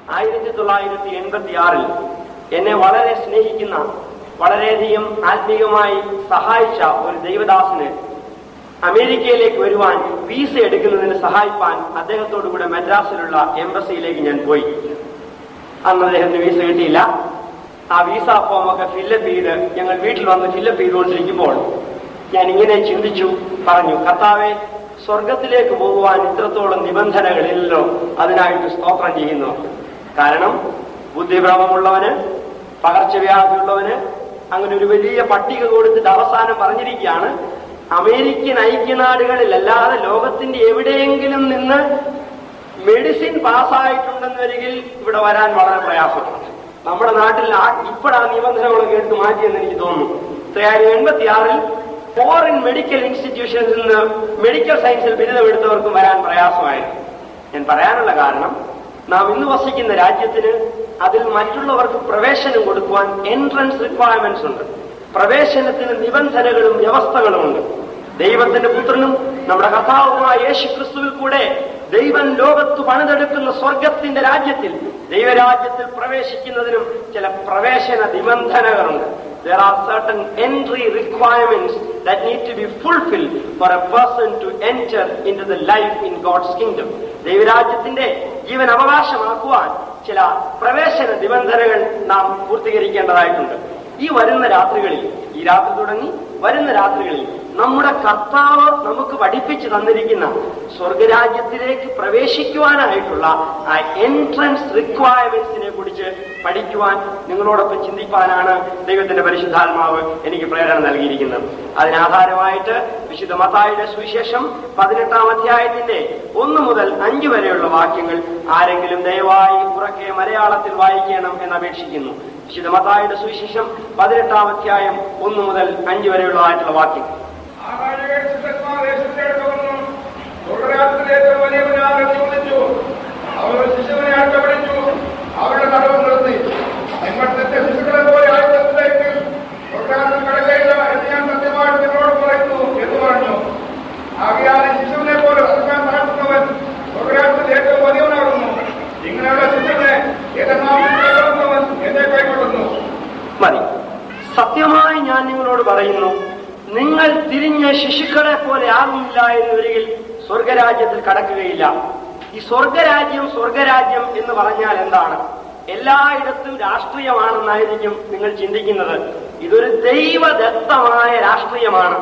ആയിരത്തി തൊള്ളായിരത്തി എൺപത്തി ആറിൽ എന്നെ വളരെ സ്നേഹിക്കുന്ന വളരെയധികം ആത്മീയമായി സഹായിച്ച ഒരു ദൈവദാസന് അമേരിക്കയിലേക്ക് വരുവാൻ വീസ എടുക്കുന്നതിന് സഹായിപ്പാൻ അദ്ദേഹത്തോടു കൂടെ മദ്രാസിലുള്ള എംബസിയിലേക്ക് ഞാൻ പോയി അന്ന് അദ്ദേഹത്തിന് വീസ കിട്ടിയില്ല ആ വീസ ഫോമൊക്കെ ഫില്ലപ്പ് ചെയ്ത് ഞങ്ങൾ വീട്ടിൽ വന്ന് ഫില്ലപ്പ് ചെയ്തുകൊണ്ടിരിക്കുമ്പോൾ ഞാൻ ഇങ്ങനെ ചിന്തിച്ചു പറഞ്ഞു കർത്താവെ സ്വർഗത്തിലേക്ക് പോകുവാൻ ഇത്രത്തോളം നിബന്ധനകളില്ലല്ലോ അതിനായിട്ട് സ്തോത്രം ചെയ്യുന്നു കാരണം ബുദ്ധിഭ്രമമുള്ളവന് പകർച്ചവ്യാധിയുള്ളവന് അങ്ങനെ ഒരു വലിയ പട്ടിക കൊടുത്തിട്ട് അവസാനം പറഞ്ഞിരിക്കുകയാണ് അമേരിക്കൻ ഐക്യനാടുകളിലല്ലാതെ ലോകത്തിന്റെ എവിടെയെങ്കിലും നിന്ന് മെഡിസിൻ പാസ്സായിട്ടുണ്ടെന്ന് വരികിൽ ഇവിടെ വരാൻ വളരെ പ്രയാസമാണ് നമ്മുടെ നാട്ടിൽ ആ ഇപ്പോഴാ നിബന്ധനകളൊക്കെ എടുത്ത് മാറ്റിയെന്ന് എനിക്ക് തോന്നുന്നു തൊള്ളായിരത്തി എൺപത്തി ആറിൽ ഫോറിൻ മെഡിക്കൽ ഇൻസ്റ്റിറ്റ്യൂഷനിൽ നിന്ന് മെഡിക്കൽ സയൻസിൽ ബിരുദമെടുത്തവർക്കും വരാൻ പ്രയാസമായിരുന്നു ഞാൻ പറയാനുള്ള കാരണം നാം ഇന്ന് വസിക്കുന്ന രാജ്യത്തിന് അതിൽ മറ്റുള്ളവർക്ക് പ്രവേശനം കൊടുക്കുവാൻ എൻട്രൻസ് റിക്വയർമെന്റ്സ് ഉണ്ട് പ്രവേശനത്തിന് നിബന്ധനകളും വ്യവസ്ഥകളുമുണ്ട് ദൈവത്തിന്റെ പുത്രനും നമ്മുടെ കർത്താവുമായ യേശു ക്രിസ്തുവിൽ കൂടെ ദൈവം ലോകത്ത് പണിതെടുക്കുന്ന സ്വർഗത്തിന്റെ രാജ്യത്തിൽ ദൈവരാജ്യത്തിൽ പ്രവേശിക്കുന്നതിനും ചില പ്രവേശന നിബന്ധനകളുണ്ട് there are certain entry requirements that need to be fulfilled for a person to enter into the life in God's kingdom. ദൈവരാജ്യത്തിന്റെ ജീവൻ അവകാശമാക്കുവാൻ ചില പ്രവേശന നിബന്ധനകൾ നാം പൂർത്തീകരിക്കേണ്ടതായിട്ടുണ്ട് ഈ വരുന്ന രാത്രികളിൽ ഈ രാത്രി തുടങ്ങി വരുന്ന രാത്രികളിൽ നമ്മുടെ കർത്താവ് നമുക്ക് പഠിപ്പിച്ചു തന്നിരിക്കുന്ന സ്വർഗരാജ്യത്തിലേക്ക് പ്രവേശിക്കുവാനായിട്ടുള്ള ആ എൻട്രൻസ് റിക്വയർമെന്റ്സിനെ കുറിച്ച് പഠിക്കുവാൻ നിങ്ങളോടൊപ്പം ചിന്തിപ്പാനാണ് ദൈവത്തിന്റെ പരിശുദ്ധാത്മാവ് എനിക്ക് പ്രേരണ നൽകിയിരിക്കുന്നത് അതിനാധാരമായിട്ട് വിശുദ്ധ മത്തായുടെ സുവിശേഷം പതിനെട്ടാം അധ്യായത്തിന്റെ ഒന്ന് മുതൽ അഞ്ച് വരെയുള്ള വാക്യങ്ങൾ ആരെങ്കിലും ദയവായി ഉറക്കെ മലയാളത്തിൽ വായിക്കണം എന്ന് അപേക്ഷിക്കുന്നു വിശുദ്ധ മത്തായുടെ സുവിശേഷം പതിനെട്ടാം അധ്യായം ഒന്ന് മുതൽ അഞ്ച് വരെയുള്ളതായിട്ടുള്ള വാക്യങ്ങൾ ആകാശങ്ങൾ ശിഷ്യന്മാർ യേശുവിന്റെ അടുത്ത് വന്നു സ്വർഗ്ഗരാജ്യത്തിലേക്ക് വലിയവനാകെ ചോദിച്ചു അവർ ശിശുവിനെ അടുത്ത് വിളിച്ചു അവരുടെ നടുവ് നിർത്തി നിങ്ങൾ തെറ്റ് ശിശുക്കളെ പോലെ ആയുധത്തിലേക്ക് സ്വർഗ്ഗരാജ്യത്തിൽ കിടക്കയില്ല എന്ന് ഞാൻ സത്യമായിട്ട് നിങ്ങളോട് പറയുന്നു എന്ന് പറഞ്ഞു ആകയാൽ ഈ ശിശുവിനെ പോലെ സത്യം നടത്തുന്നവൻ സ്വർഗ്ഗരാജ്യത്തിൽ ഏറ്റവും വലിയവനാകുന്നു ഇങ്ങനെയുള്ള ശിശുവിനെ എന്റെ നാമത്തിൽ കൈക്കൊള്ളുന്നവൻ എന്നെ കൈക്കൊള്ളുന്നു മതി സത്യമായി ഞാൻ നിങ്ങളോട് പറയുന്നു നിങ്ങൾ തിരിഞ്ഞ ശിശുക്കളെ പോലെ ആകുന്നില്ല എന്ന് വരികിൽ സ്വർഗരാജ്യത്തിൽ കടക്കുകയില്ല ഈ സ്വർഗരാജ്യം സ്വർഗരാജ്യം എന്ന് പറഞ്ഞാൽ എന്താണ് എല്ലായിടത്തും രാഷ്ട്രീയമാണെന്നായിരിക്കും നിങ്ങൾ ചിന്തിക്കുന്നത് ഇതൊരു ദൈവദത്തമായ രാഷ്ട്രീയമാണ്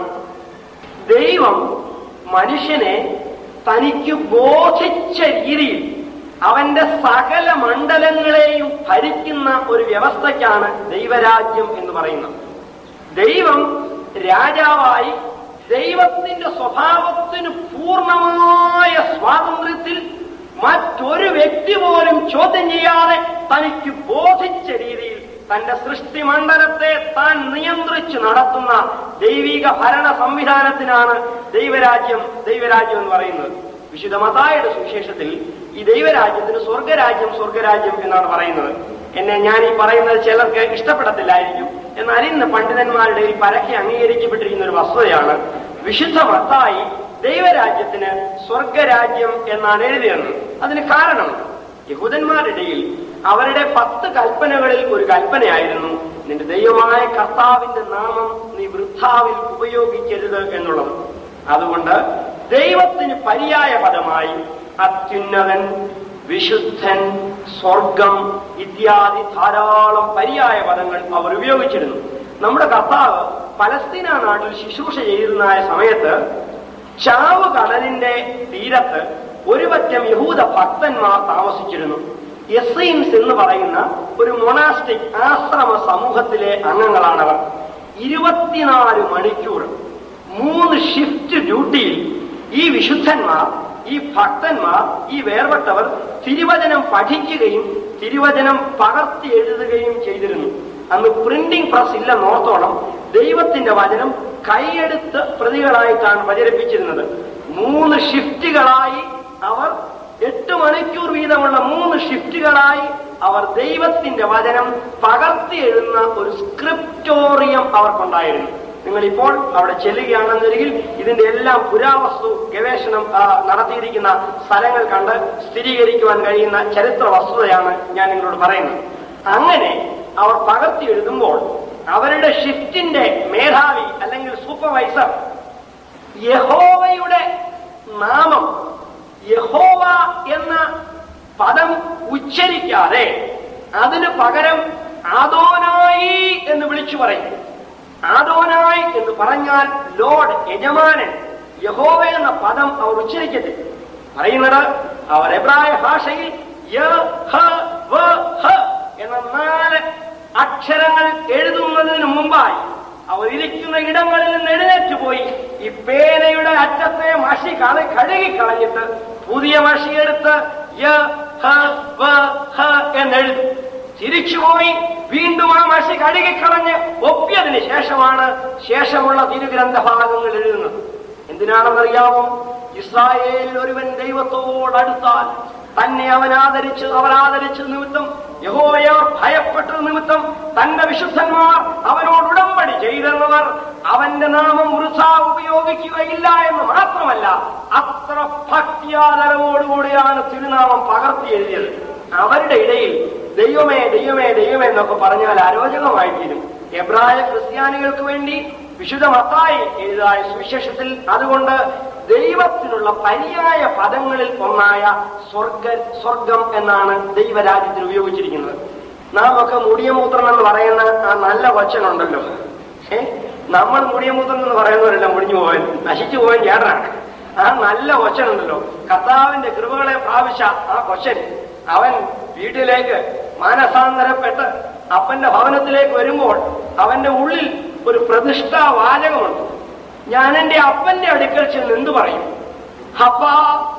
ദൈവം മനുഷ്യനെ തനിക്ക് ബോധിച്ച രീതിയിൽ അവന്റെ സകല മണ്ഡലങ്ങളെയും ഭരിക്കുന്ന ഒരു വ്യവസ്ഥയ്ക്കാണ് ദൈവരാജ്യം എന്ന് പറയുന്നത് ദൈവം രാജാവായി ദൈവത്തിന്റെ സ്വഭാവത്തിന് പൂർണ്ണമായ സ്വാതന്ത്ര്യത്തിൽ മറ്റൊരു വ്യക്തി പോലും ചോദ്യം ചെയ്യാതെ തനിക്ക് ബോധിച്ച രീതിയിൽ തന്റെ സൃഷ്ടിമണ്ഡലത്തെ താൻ നിയന്ത്രിച്ചു നടത്തുന്ന ദൈവിക ഭരണ സംവിധാനത്തിനാണ് ദൈവരാജ്യം ദൈവരാജ്യം എന്ന് പറയുന്നത് വിശുദ്ധ മതായുടെ സുവിശേഷത്തിൽ ഈ ദൈവരാജ്യത്തിന് സ്വർഗരാജ്യം സ്വർഗരാജ്യം എന്നാണ് പറയുന്നത് എന്നെ ഞാൻ ഈ പറയുന്നത് ചിലർക്ക് ഇഷ്ടപ്പെടത്തില്ലായിരിക്കും എന്നാൽ ഇന്ന് പണ്ഡിതന്മാരുടെ ഈ പരക്കെ അംഗീകരിക്കപ്പെട്ടിരിക്കുന്ന ഒരു വസ്തുതയാണ് വിശുദ്ധ മത്തായി ദൈവരാജ്യത്തിന് സ്വർഗരാജ്യം എന്നാണ് എഴുതിയത് അതിന് കാരണം യഹൂദന്മാരുടെ ഇടയിൽ അവരുടെ പത്ത് കൽപ്പനകളിൽ ഒരു കൽപ്പനയായിരുന്നു നിന്റെ ദൈവമായ കർത്താവിന്റെ നാമം നീ വൃദ്ധാവിൽ ഉപയോഗിക്കരുത് എന്നുള്ളത് അതുകൊണ്ട് ദൈവത്തിന് പര്യായ പദമായി അത്യുന്നതൻ വിശുദ്ധൻ സ്വർഗം ഇത്യാദി ധാരാളം പര്യായ പദങ്ങൾ അവർ ഉപയോഗിച്ചിരുന്നു നമ്മുടെ കർത്താവ് പലസ്തീന നാട്ടിൽ ശുശ്രൂഷ ചെയ്തിരുന്നായ സമയത്ത് ചാവ് കടലിന്റെ തീരത്ത് ഒരു പറ്റം യഹൂദ ഭക്തന്മാർ താമസിച്ചിരുന്നു എസൈൻസ് എന്ന് പറയുന്ന ഒരു മൊണാസ്റ്റിക് ആശ്രമ സമൂഹത്തിലെ അംഗങ്ങളാണവർ ഇരുപത്തിനാല് മണിക്കൂർ മൂന്ന് ഷിഫ്റ്റ് ഡ്യൂട്ടിയിൽ ഈ വിശുദ്ധന്മാർ ഈ ഭക്തന്മാർ ഈ വേർപെട്ടവർ തിരുവചനം പഠിക്കുകയും തിരുവചനം പകർത്തി എഴുതുകയും ചെയ്തിരുന്നു അന്ന് പ്രിന്റിംഗ് പ്രസ് ഇല്ലെന്നോർത്തോളം ദൈവത്തിന്റെ വചനം കൈയെടുത്ത് പ്രതികളായിട്ടാണ് പ്രചരിപ്പിച്ചിരുന്നത് മൂന്ന് ഷിഫ്റ്റുകളായി അവർ എട്ട് മണിക്കൂർ വീതമുള്ള മൂന്ന് ഷിഫ്റ്റുകളായി അവർ ദൈവത്തിന്റെ വചനം പകർത്തി എഴുതുന്ന ഒരു സ്ക്രിപ്റ്റോറിയം അവർക്കുണ്ടായിരുന്നു നിങ്ങൾ ഇപ്പോൾ അവിടെ ചെല്ലുകയാണെന്നൊരികിൽ ഇതിന്റെ എല്ലാം പുരാവസ്തു ഗവേഷണം ആ, നടത്തിയിരിക്കുന്ന സ്ഥലങ്ങൾ കണ്ട് സ്ഥിരീകരിക്കുവാൻ കഴിയുന്ന ചരിത്ര വസ്തുതയാണ് ഞാൻ നിങ്ങളോട് പറയുന്നത് അങ്ങനെ അവർ പകർത്തി എഴുതുമ്പോൾ അവരുടെ ഷിഫ്റ്റിന്റെ മേധാവി അല്ലെങ്കിൽ സൂപ്പർവൈസർ യഹോവയുടെ നാമം യഹോവ എന്ന പദം ഉച്ചരിക്കാതെ അതിന് പകരം ആദോനായി എന്ന് വിളിച്ചു പറയും ആദോനായി എന്ന് പറഞ്ഞാൽ ലോഡ് യജമാനൻ യഹോവ എന്ന പദം അവർ ഉച്ചരിക്കത്തില്ല പറയുന്നത് അവർ എബ്രായ ഭാഷയിൽ യ, ഹ, വ, ഹ എന്ന നാല് അക്ഷരങ്ങൾ എഴുതുന്നതിന് മുമ്പായി അവർ ഇരിക്കുന്ന ഇടങ്ങളിൽ നിന്ന് എഴുന്നേറ്റ് പോയി ഈ പേനയുടെ അറ്റത്തെ മഷി കള കഴുകി കളഞ്ഞിട്ട് പുതിയ മഷി എടുത്ത് യ ഹ വ ഹ എന്നെഴുതും തിരിച്ചുപോയി വീണ്ടും ആ മഷി കഴുകിക്കളഞ്ഞ് ഒപ്പിയതിന് ശേഷമാണ് ശേഷമുള്ള തിരുഗ്രന്ഥ ഭാഗങ്ങൾ എഴുതുന്നത് എന്തിനാണെന്നറിയാമോ ഇസ്രായേലിൽ ഒരുവൻ ദൈവത്തോടടുത്താൽ തന്നെ അവൻ ആദരിച്ച് അവർ ആദരിച്ച നിമിത്തം യഹോവയെ അവർ ഭയപ്പെട്ട നിമിത്തം തന്റെ വിശുദ്ധന്മാർ അവനോട് ഉടമ്പടി ചെയ്തെന്നവർ അവന്റെ നാമം വൃഥ ഉപയോഗിക്കുകയില്ല എന്ന് മാത്രമല്ല അത്ര ഭക്തിയാദരവോടുകൂടിയാണ് തിരുനാമം പകർത്തി എഴുതിയത് അവരുടെ ഇടയിൽ ദൈവമേ ദൈവമേ ദൈവമേ എന്നൊക്കെ പറഞ്ഞാൽ അരോചകമായി തീരും എബ്രായ ക്രിസ്ത്യാനികൾക്ക് വേണ്ടി വിശുദ്ധ മത്തായി എഴുതായ സുവിശേഷത്തിൽ അതുകൊണ്ട് ദൈവത്തിനുള്ള പര്യായ പദങ്ങളിൽ ഒന്നായ സ്വർഗ സ്വർഗം എന്നാണ് ദൈവരാജ്യത്തിൽ ഉപയോഗിച്ചിരിക്കുന്നത് നാം ഒക്കെ മുടിയമൂത്രം എന്ന് പറയുന്ന ആ നല്ല വച്ചനുണ്ടല്ലോ ഏ നമ്മൾ മുടിയമൂത്രം എന്ന് പറയുന്നവരെല്ലാം മുടിഞ്ഞു പോകാൻ നശിച്ചു പോകാൻ ചേട്ടനാണ് ആ നല്ല കൊച്ചനുണ്ടല്ലോ കർത്താവിന്റെ കൃപകളെ പ്രാപിച്ച ആ കൊച്ചൻ അവൻ വീട്ടിലേക്ക് മാനസാന്തരപ്പെട്ട് അപ്പന്റെ ഭവനത്തിലേക്ക് വരുമ്പോൾ അവന്റെ ഉള്ളിൽ ഒരു പ്രതിഷ്ഠാ വാചകമുണ്ട് ഞാൻ എന്റെ അപ്പന്റെ അടുക്കൽ ചെന്ന് എന്തു പറയും അപ്പാ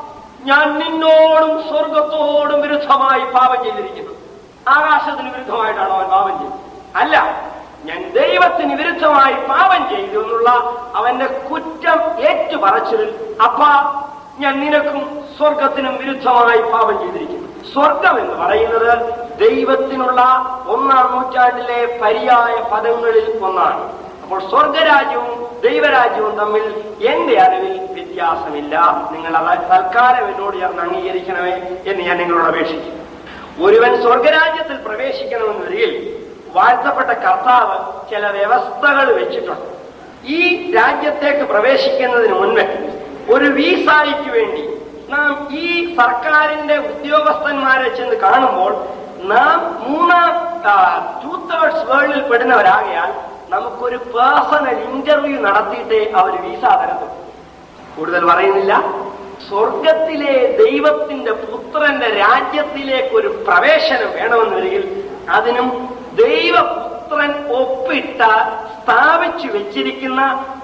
ഞാൻ നിന്നോടും സ്വർഗത്തോടും വിരുദ്ധമായി പാപം ചെയ്തിരിക്കുന്നു ആകാശത്തിന് വിരുദ്ധമായിട്ടാണോ അവൻ പാപം ചെയ്തത് അല്ല ഞാൻ ദൈവത്തിന് വിരുദ്ധമായി പാപം ചെയ്തു എന്നുള്ള അവന്റെ കുറ്റം ഏറ്റുപറച്ചിൽ അപ്പാ ഞാൻ നിനക്കും സ്വർഗത്തിനും വിരുദ്ധമായി പാപം ചെയ്തിരിക്കുന്നു സ്വർഗം എന്ന് പറയുന്നത് ദൈവത്തിനുള്ള ഒന്നാം നൂറ്റാണ്ടിലെ പര്യായ പദങ്ങളിൽ ഒന്നാണ് അപ്പോൾ സ്വർഗരാജ്യവും ദൈവരാജ്യവും തമ്മിൽ എന്റെ അറിവിൽ വ്യത്യാസമില്ല നിങ്ങൾ അത് തൽക്കാലം എന്നോട് ചേർന്ന് അംഗീകരിക്കണമേ എന്ന് ഞാൻ നിങ്ങളോട് അപേക്ഷിക്കുന്നു ഒരുവൻ സ്വർഗരാജ്യത്തിൽ പ്രവേശിക്കണമെന്നൊരികിൽ വാഴ്ത്തപ്പെട്ട കർത്താവ് ചില വ്യവസ്ഥകൾ വെച്ചിട്ടുണ്ട് ഈ രാജ്യത്തേക്ക് പ്രവേശിക്കുന്നതിന് മുൻപ് ഒരു വീസായിക്ക് വേണ്ടി നാം ഈ സർക്കാരിന്റെ ഉദ്യോഗസ്ഥന്മാരെ ചെന്ന് കാണുമ്പോൾ നാം മൂന്നാം ടൂ തേർഡ്സ് വേൾഡിൽ പെടുന്നവരാകയാൽ നമുക്കൊരു പേഴ്സണൽ ഇന്റർവ്യൂ നടത്തിയിട്ടേ അവർ വീസ തരത്തുള്ളൂ കൂടുതൽ പറയുന്നില്ല സ്വർഗത്തിലെ ദൈവത്തിന്റെ പുത്രന്റെ രാജ്യത്തിലേക്ക് ഒരു പ്രവേശനം വേണമെന്നൊരികിൽ അതിനും ദൈവപുത്രൻ ഒപ്പിട്ട സ്ഥാപിച്ചു വെച്ചിരിക്കുന്ന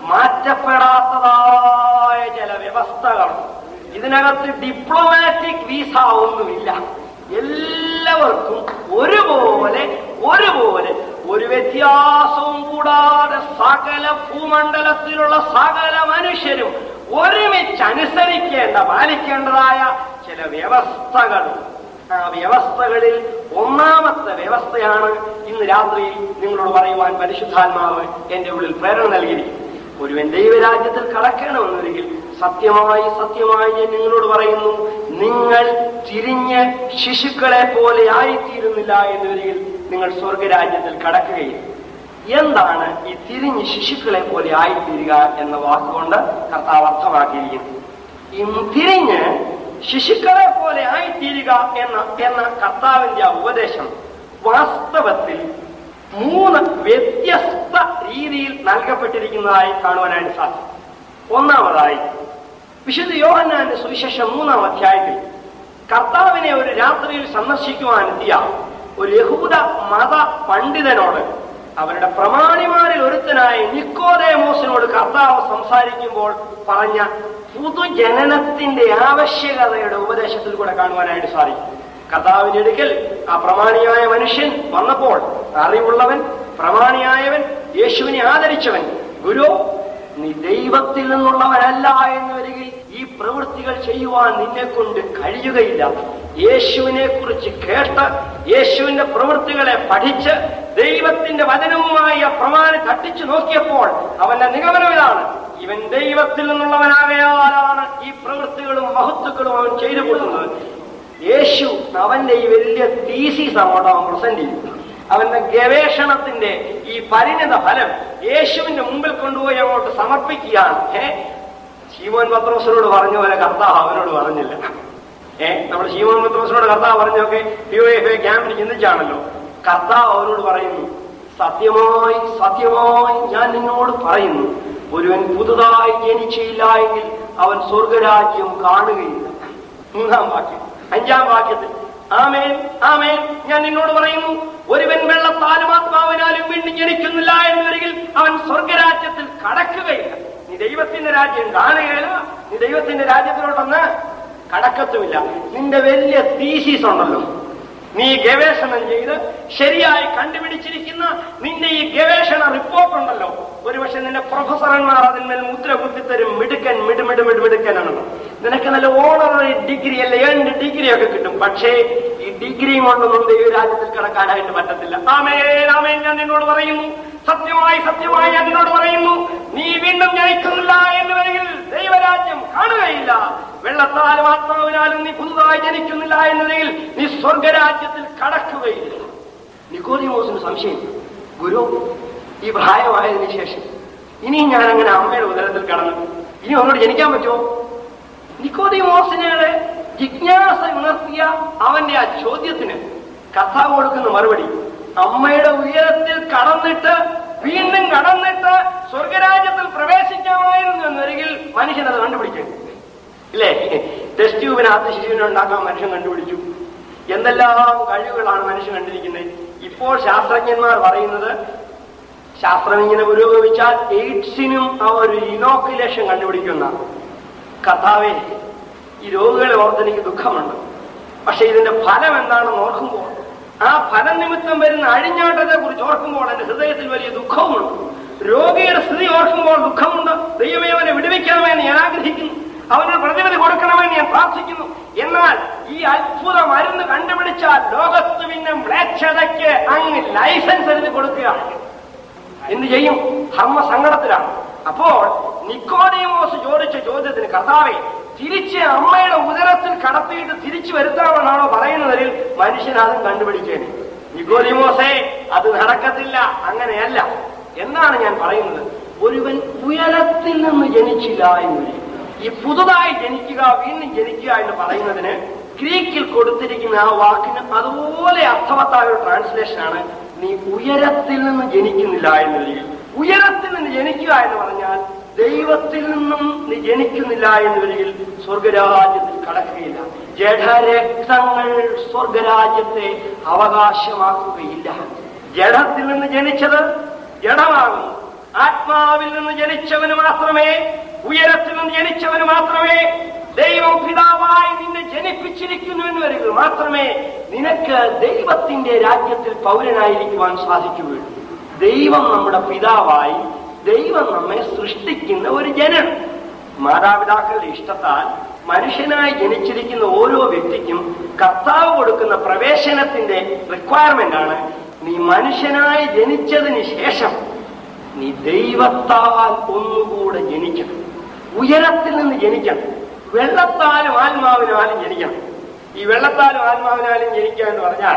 മാറ്റപ്പെടാത്തതായ ചില വ്യവസ്ഥകളുണ്ട് ഇതിനകത്ത് ഡിപ്ലോമാറ്റിക് വീസ ഒന്നുമില്ല എല്ലാവർക്കും ഒരുപോലെ ഒരുപോലെ ഒരു വ്യത്യാസവും കൂടാതെ സകല ഭൂമണ്ഡലത്തിലുള്ള സകല മനുഷ്യരും ഒരുമിച്ച് അനുസരിക്കേണ്ട പാലിക്കേണ്ടതായ ചില വ്യവസ്ഥകൾ ആ വ്യവസ്ഥകളിൽ ഒന്നാമത്തെ വ്യവസ്ഥയാണ് ഇന്ന് രാത്രി നിങ്ങളോട് പറയുവാൻ പരിശുദ്ധാത്മാവ് എന്റെ ഉള്ളിൽ പ്രേരണ നൽകിയിരിക്കും ഒരുവൻ ദൈവരാജ്യത്തിൽ കടക്കണമെന്നൊരികിൽ സത്യമായി സത്യമായി ഞാൻ നിങ്ങളോട് പറയുന്നു നിങ്ങൾ തിരിഞ്ഞ് ശിശുക്കളെ പോലെ ആയിത്തീരുന്നില്ല എന്നൊരികിൽ നിങ്ങൾ സ്വർഗരാജ്യത്തിൽ കടക്കുകയില്ല എന്താണ് ഈ തിരിഞ്ഞ് ശിശുക്കളെ പോലെ ആയിത്തീരുക എന്ന വാക്കുകൊണ്ട് കർത്താവ് അർത്ഥമാക്കിയിരിക്കുന്നു ഈ തിരിഞ്ഞ് ശിശുക്കളെ പോലെ ആയിത്തീരുക എന്ന എന്ന കർത്താവിന്റെ ആ ഉപദേശം വാസ്തവത്തിൽ മൂന്ന് വ്യത്യസ്ത രീതിയിൽ നൽകപ്പെട്ടിരിക്കുന്നതായി കാണുവാനായിട്ട് സാധിക്കും ഒന്നാമതായി വിശുദ്ധ യോഹന്നാന്റെ സുവിശേഷം മൂന്നാം അധ്യായത്തിൽ കർത്താവിനെ ഒരു രാത്രിയിൽ സന്ദർശിക്കുവാനെത്തിയ ഒരു യഹൂദ മത പണ്ഡിതനോട് അവരുടെ പ്രമാണിമാരിൽ ഒരുത്തനായ നിക്കോദേമോസിനോട് കർത്താവ് സംസാരിക്കുമ്പോൾ പറഞ്ഞ പുതുജനനത്തിന്റെ ആവശ്യകതയുടെ ഉപദേശത്തിൽ കൂടെ കാണുവാനായിട്ട് സാധിക്കും കർത്താവിന്റെ അടുക്കൽ ആ പ്രമാണിയായ മനുഷ്യൻ വന്നപ്പോൾ അറിവുള്ളവൻ പ്രമാണിയായവൻ യേശുവിനെ ആദരിച്ചവൻ ഗുരു നീ ദൈവത്തിൽ നിന്നുള്ളവനല്ല എന്ന് വരികിൽ ഈ പ്രവൃത്തികൾ ചെയ്യുവാൻ നിന്നെ കൊണ്ട് കഴിയുകയില്ല യേശുവിനെ കുറിച്ച് കേട്ട് യേശുവിന്റെ പ്രവൃത്തികളെ പഠിച്ച് ദൈവത്തിന്റെ വചനവുമായി ആ പ്രമാണം തട്ടിച്ചു നോക്കിയപ്പോൾ അവന്റെ നിഗമനം ഇതാണ് ഇവൻ ദൈവത്തിൽ നിന്നുള്ളവനാകയാലാണ് ഈ പ്രവൃത്തികളും മഹത്വങ്ങളും അവൻ ചെയ്തു കൂട്ടുന്നത് യേശു അവന്റെ ഈ വലിയ തീസീസ് അങ്ങോട്ട് അവൻ പ്രസന്റ് ചെയ്തു അവന്റെ ഗവേഷണത്തിന്റെ ഈ പരിണിത ഫലം യേശുവിന്റെ മുമ്പിൽ കൊണ്ടുപോയി അങ്ങോട്ട് സമർപ്പിക്കുകയാണ് ഏ ശീമോൻ പത്രോസിനോട് പറഞ്ഞ പോലെ കർത്താവ് അവനോട് പറഞ്ഞില്ല ഏ നമ്മൾ ശീമോൻ പത്രോസിനോട് കർത്താവ് പറഞ്ഞൊക്കെ യു എഫ് എ ക്യാമ്പിൽ ചിന്തിച്ചാണല്ലോ കർത്താവ് അവനോട് പറയുന്നു സത്യമായി സത്യമായി ഞാൻ നിന്നോട് പറയുന്നു ഒരുവൻ പുതുതായി ജനിച്ചില്ല എങ്കിൽ അവൻ സ്വർഗരാജ്യം കാണുകയില്ല മൂന്നാം വാക്യം അഞ്ചാം വാക്യത്തിൽ ആമേൻ ആമേൻ ഞാൻ നിന്നോട് പറയുന്നു ഒരുവൻ വെള്ളത്താലും ആത്മാവിനാലും വീണ്ടും ജനിക്കുന്നില്ല എന്ന് വരികിൽ അവൻ സ്വർഗരാജ്യത്തിൽ കടക്കുകയില്ല നീ ദൈവത്തിന്റെ രാജ്യം കാണുകയില്ല നീ ദൈവത്തിന്റെ രാജ്യത്തിലോട്ടൊന്ന് കടക്കത്തുമില്ല നിന്റെ വലിയ തീസീസ് ഉണ്ടല്ലോ നീ ഗവേഷണം ചെയ്ത് ശരിയായി കണ്ടുപിടിച്ചിരിക്കുന്ന നിന്റെ ഈ ഗവേഷണ റിപ്പോർട്ട് ഉണ്ടല്ലോ ഒരുപക്ഷെ നിന്റെ പ്രൊഫസറന്മാർ അതിന്മേൽ മുദ്ര കുത്തിത്തരും മിടുക്കൻ മിടുമിട് മിടുമിടുക്കനാണെന്ന് നിനക്ക് നല്ല ഓണററി ഡിഗ്രി അല്ല ഏണ്ട് ഡിഗ്രി ഒക്കെ കിട്ടും പക്ഷേ ഈ ഡിഗ്രിയും കൊണ്ടൊന്നും ദൈവ രാജ്യത്തിൽ കിടക്കാനായിട്ട് പറ്റത്തില്ല ആമേൻ ആമേൻ ഞാൻ നിന്നോട് പറയുന്നു സത്യമായി സത്യമായി ഞാൻ നിന്നോട് പറയുന്നു നീ വീണ്ടും ജനിക്കുന്നില്ല എന്ന് വരികിൽ ദൈവരാജ്യം കാണുകയില്ല വെള്ളത്താലും ആത്മാവിനാലും നീ പുതുതായി ജനിക്കുന്നില്ല എന്നതിൽ നീ സ്വർഗരാജ്യത്തിൽ കടക്കുകയില്ല നിക്കോദിമോസിന് സംശയം ഗുരു ഈ പ്രായമായതിനു ശേഷം ഇനിയും ഞാൻ അങ്ങനെ അമ്മയുടെ ഉദരത്തിൽ കടന്നു ഇനി ഒന്നോട് ജനിക്കാൻ പറ്റുമോ നിക്കോദിമോസിനെ ജിജ്ഞാസ ഉണർത്തിയ അവന്റെ ആ ചോദ്യത്തിന് കർത്താവ് കൊടുക്കുന്ന മറുപടി അമ്മയുടെ ഉയരത്തിൽ കടന്നിട്ട് വീണ്ടും കടന്നിട്ട് സ്വർഗരാജ്യത്തിൽ പ്രവേശിക്കാമായിരുന്നു എന്നൊരികിൽ മനുഷ്യൻ അത് കണ്ടുപിടിക്കും ഇല്ലേ ടെസ്റ്റ് ട്യൂബിനകത്ത് ശിശുവിനെ ഉണ്ടാക്കാൻ മനുഷ്യൻ കണ്ടുപിടിച്ചു എന്തെല്ലാം കഴിവുകളാണ് മനുഷ്യൻ കണ്ടിരിക്കുന്നത് ഇപ്പോൾ ശാസ്ത്രജ്ഞന്മാർ പറയുന്നത് ശാസ്ത്രം ഇങ്ങനെ പുരോഗമിച്ചാൽ എയ്ഡ്സിനും ആ ഒരു ഇനോക്കുലേഷൻ കണ്ടുപിടിക്കുന്ന കർത്താവെ ഈ രോഗികളെ ഓർത്ത് എനിക്ക് ദുഃഖമുണ്ട് പക്ഷെ ഇതിന്റെ ഫലം എന്താണെന്ന് ഓർക്കുമ്പോൾ ആ ഫലം നിമിത്തം വരുന്ന അഴിഞ്ഞാട്ടത്തെ കുറിച്ച് ഓർക്കുമ്പോൾ എന്റെ ഹൃദയത്തിൽ വലിയ ദുഃഖവുമുണ്ട് രോഗിയുടെ സ്ഥിതി ഓർക്കുമ്പോൾ ദുഃഖമുണ്ട് ദൈവമേ അവനെ വിടുവിക്കണമെന്ന് ഞാൻ ആഗ്രഹിക്കുന്നു അവനൊരു പ്രതിവിധി കൊടുക്കണമെന്ന് ഞാൻ പ്രാർത്ഥിക്കുന്നു എന്നാൽ ഈ അത്ഭുത മരുന്ന് കണ്ടുപിടിച്ചാൽ ലോകത്ത് പിന്നെ മ്ലേച്ഛതയ്ക്ക് അങ്ങ് ലൈസൻസ് എഴുതി കൊടുക്കുക എന്ത് ചെയ്യും ധർമ്മ സങ്കടത്തിലാണ് അപ്പോൾ നിക്കോഡിമോസ് ചോദിച്ച ചോദ്യത്തിന് കർത്താവെ തിരിച്ച് അമ്മയുടെ ഉദരത്തിൽ കടത്തിയിട്ട് തിരിച്ചു വരുത്താമെന്നാണോ പറയുന്നതിൽ മനുഷ്യൻ അതും കണ്ടുപിടിക്കേണ്ടി നിക്കോദിമോസേ അത് നടക്കത്തില്ല അങ്ങനെയല്ല എന്നാണ് ഞാൻ പറയുന്നത് ഒരുവൻ ഉയരത്തിൽ നിന്ന് ജനിച്ചില്ല എന്ന് വരും. ഈ പുതുതായി ജനിക്കുക വീണ്ടും ജനിക്കുക എന്ന് പറയുന്നതിന് ഗ്രീക്കിൽ കൊടുത്തിരിക്കുന്ന ആ വാക്കിന് അതുപോലെ അർത്ഥവത്തായ ഒരു ട്രാൻസ്ലേഷനാണ് നീ ഉയരത്തിൽ നിന്ന് ജനിക്കുന്നില്ല എന്ന് വരിക ഉയരത്തിൽ നിന്ന് ജനിക്കുക എന്ന് പറഞ്ഞാൽ ദൈവത്തിൽ നിന്നും നീ ജനിക്കുന്നില്ല എന്ന് വരികിൽ സ്വർഗരാജ്യത്തിൽ കടക്കുകയില്ല ജഡരക്തങ്ങൾ സ്വർഗരാജ്യത്തെ അവകാശമാക്കുകയില്ല ജഡത്തിൽ നിന്ന് ജനിച്ചത് ജഡമാകുന്നു ആത്മാവിൽ നിന്ന് ജനിച്ചവന് മാത്രമേ ഉയരത്തിൽ നിന്ന് ജനിച്ചവന് മാത്രമേ ദൈവം പിതാവായി നിന്നെ ജനിപ്പിച്ചിരിക്കുന്നു എന്ന് വരിക മാത്രമേ നിനക്ക് ദൈവത്തിന്റെ രാജ്യത്തിൽ പൗരനായിരിക്കുവാൻ സാധിക്കുകയുള്ളൂ ദൈവം നമ്മുടെ പിതാവായി ദൈവം നമ്മെ സൃഷ്ടിക്കുന്ന ഒരു ജനം മാതാപിതാക്കളുടെ ഇഷ്ടത്താൽ മനുഷ്യനായി ജനിച്ചിരിക്കുന്ന ഓരോ വ്യക്തിക്കും കർത്താവ് കൊടുക്കുന്ന പ്രവേശനത്തിന്റെ റിക്വയർമെന്റ് ആണ് നീ മനുഷ്യനായി ജനിച്ചതിന് ശേഷം നീ ദൈവത്താൽ ഒന്നുകൂടെ ജനിക്കണം ഉയരത്തിൽ നിന്ന് ജനിക്കണം വെള്ളത്താലും ആത്മാവിനാലും ജനിക്കണം ഈ വെള്ളത്താലും ആത്മാവിനാലും ജനിക്കുക എന്ന് പറഞ്ഞാൽ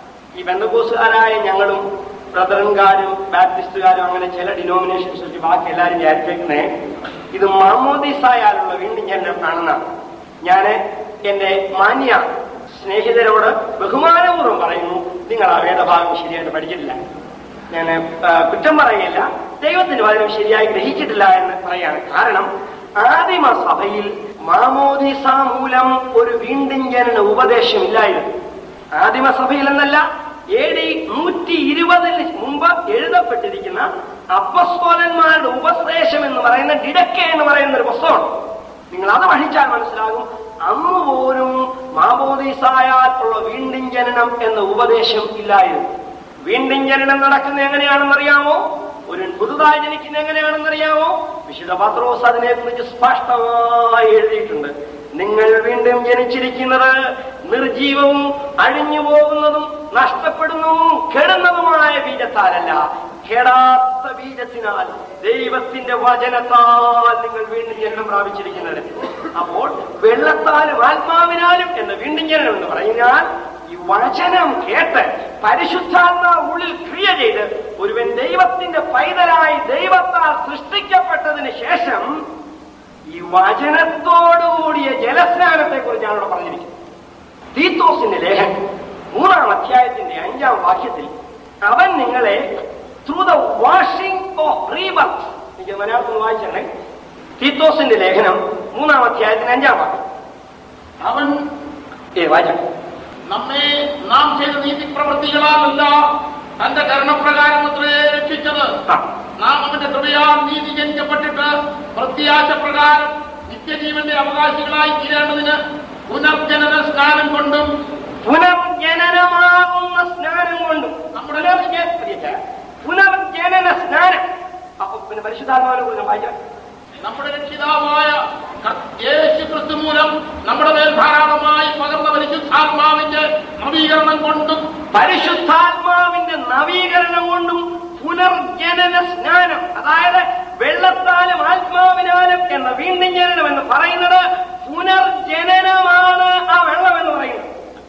ഈ ബന്ധുക്കോസുകാരായ ഞങ്ങളും ബ്രദറൻകാരും ബാപ്റ്റിസ്റ്റുകാരും അങ്ങനെ ചില ഡിനോമിനേഷൻസ് വെച്ച് ബാക്കി എല്ലാവരും വിചാരിച്ചേക്കുന്നേ ഇത് മാമോദിസായാലുള്ള വീണ്ടും ജനനമാണെന്നാണ് ഞാൻ എന്റെ മാന്യ സ്നേഹിതരോട് ബഹുമാനപൂർവ്വം പറയുന്നു നിങ്ങൾ ആ വേദഭാഗം ശരിയായിട്ട് പഠിച്ചിട്ടില്ല ഞാൻ കുറ്റം പറയുകയില്ല ദൈവത്തിന്റെ വചനം ശരിയായി ഗ്രഹിച്ചിട്ടില്ല എന്ന് പറയാണ് കാരണം ആദിമ സഭയിൽ മാമോദിസ മൂലം ഒരു വീണ്ടും ജനന ഉപദേശമില്ലായിരുന്നു ആദിമ സഭയിൽ എന്നല്ല എ ഡി നൂറ്റി ഇരുപതിന് മുമ്പ് എഴുതപ്പെട്ടിരിക്കുന്ന അപ്പസ്തോലന്മാരുടെ ഉപദേശം എന്ന് പറയുന്ന ഡിഡക്കെ എന്ന് പറയുന്ന ഒരു പുസ്തകമാണ് നിങ്ങൾ അത് പഠിച്ചാൽ മനസ്സിലാകും അന്ന് പോലും മാമോദീസായാൽ ഉള്ള വീണ്ടും ജനനം എന്ന ഉപദേശം ഇല്ലായിരുന്നു വീണ്ടും ജനനം നടക്കുന്നത് എങ്ങനെയാണെന്ന് അറിയാമോ ഒരു പുതുതായി ജനിക്കുന്നത് എങ്ങനെയാണെന്ന് അറിയാമോ വിശുദ്ധ പത്രോസ് അതിനെ കുറിച്ച് സ്പഷ്ടമായി എഴുതിയിട്ടുണ്ട് നിങ്ങൾ വീണ്ടും ജനിച്ചിരിക്കുന്നത് നിർജീവവും അഴിഞ്ഞു പോകുന്നതും നഷ്ടപ്പെടുന്നതും കെടുന്നതുമായ ബീജത്താലല്ല കെടാത്ത ബീജത്തിനാൽ ദൈവത്തിന്റെ വചനത്താൽ നിങ്ങൾ വീണ്ടും ജനനം പ്രാപിച്ചിരിക്കുന്നത് അപ്പോൾ വെള്ളത്താലും ആത്മാവിനാലും എന്ന വീണ്ടും ജനനം എന്ന് പറഞ്ഞാൽ ഈ വചനം കേട്ട് പരിശുദ്ധാത്മാ ഉള്ളിൽ ക്രിയ ചെയ്ത് ഒരുവൻ ദൈവത്തിന്റെ പൈതലായി ദൈവത്താൽ സൃഷ്ടിക്കപ്പെട്ടതിന് ശേഷം ഈ വചനത്തോടുകൂടിയ ജലസ്നാനത്തെ കുറിച്ചാണ് ഇവിടെ പറഞ്ഞിരിക്കുന്നത് തീത്തോസിന്റെ ലേഖനം മൂന്നാം അധ്യായത്തിന്റെ അഞ്ചാം വാക്യത്തിൽ അവൻ നിങ്ങളെ through the washing of rebirth എനിക്ക് മലയാളത്തിൽ വായിച്ചേ തീത്തോസിന്റെ ലേഖനം മൂന്നാം അധ്യായത്തിന്റെ അഞ്ചാം വാക്യം അവൻ ഏ വായിച്ച നമ്മെ നാം ചെയ്ത നീതിപ്രവൃത്തികളാലല്ല തന്റെ കരണപ്രകാരം അത്രേ രക്ഷിച്ചത് ആ. നാം അവന്റെ കൃപയാൽ നീതി ജനിക്കപ്പെട്ടിട്ട് പ്രത്യാശ പ്രകാരം നിത്യജീവന്റെ അവകാശികളായി തീരേണ്ടതിന് പുനർജനന സ്നാനം കൊണ്ടും പുനർജനനമാകുന്ന സ്നാനം കൊണ്ടും നമ്മുടെ പുനർജനന സ്നാനം അപ്പൊ പിന്നെ പരിശുദ്ധാത്മാവിനെ കുറിച്ച് വായിക്കാം നമ്മുടെ രക്ഷിതാവായ കർ- യേശു ക്രിസ്തു മൂലം നമ്മുടെ മേൽ ധാരാളമായി പകർന്ന പരിശുദ്ധാത്മാവിന്റെ നവീകരണം കൊണ്ടും പരിശുദ്ധാത്മാവിന്റെ നവീകരണം കൊണ്ടും പുനർജനന സ്നാനം അതായത് വെള്ളത്താലും ആത്മാവിനാലും എന്ന വീണ്ടും ജനനം എന്ന് പറയുന്നത് പുനർജനനമാണ് ആ വെള്ളം എന്ന് പറയുന്നത്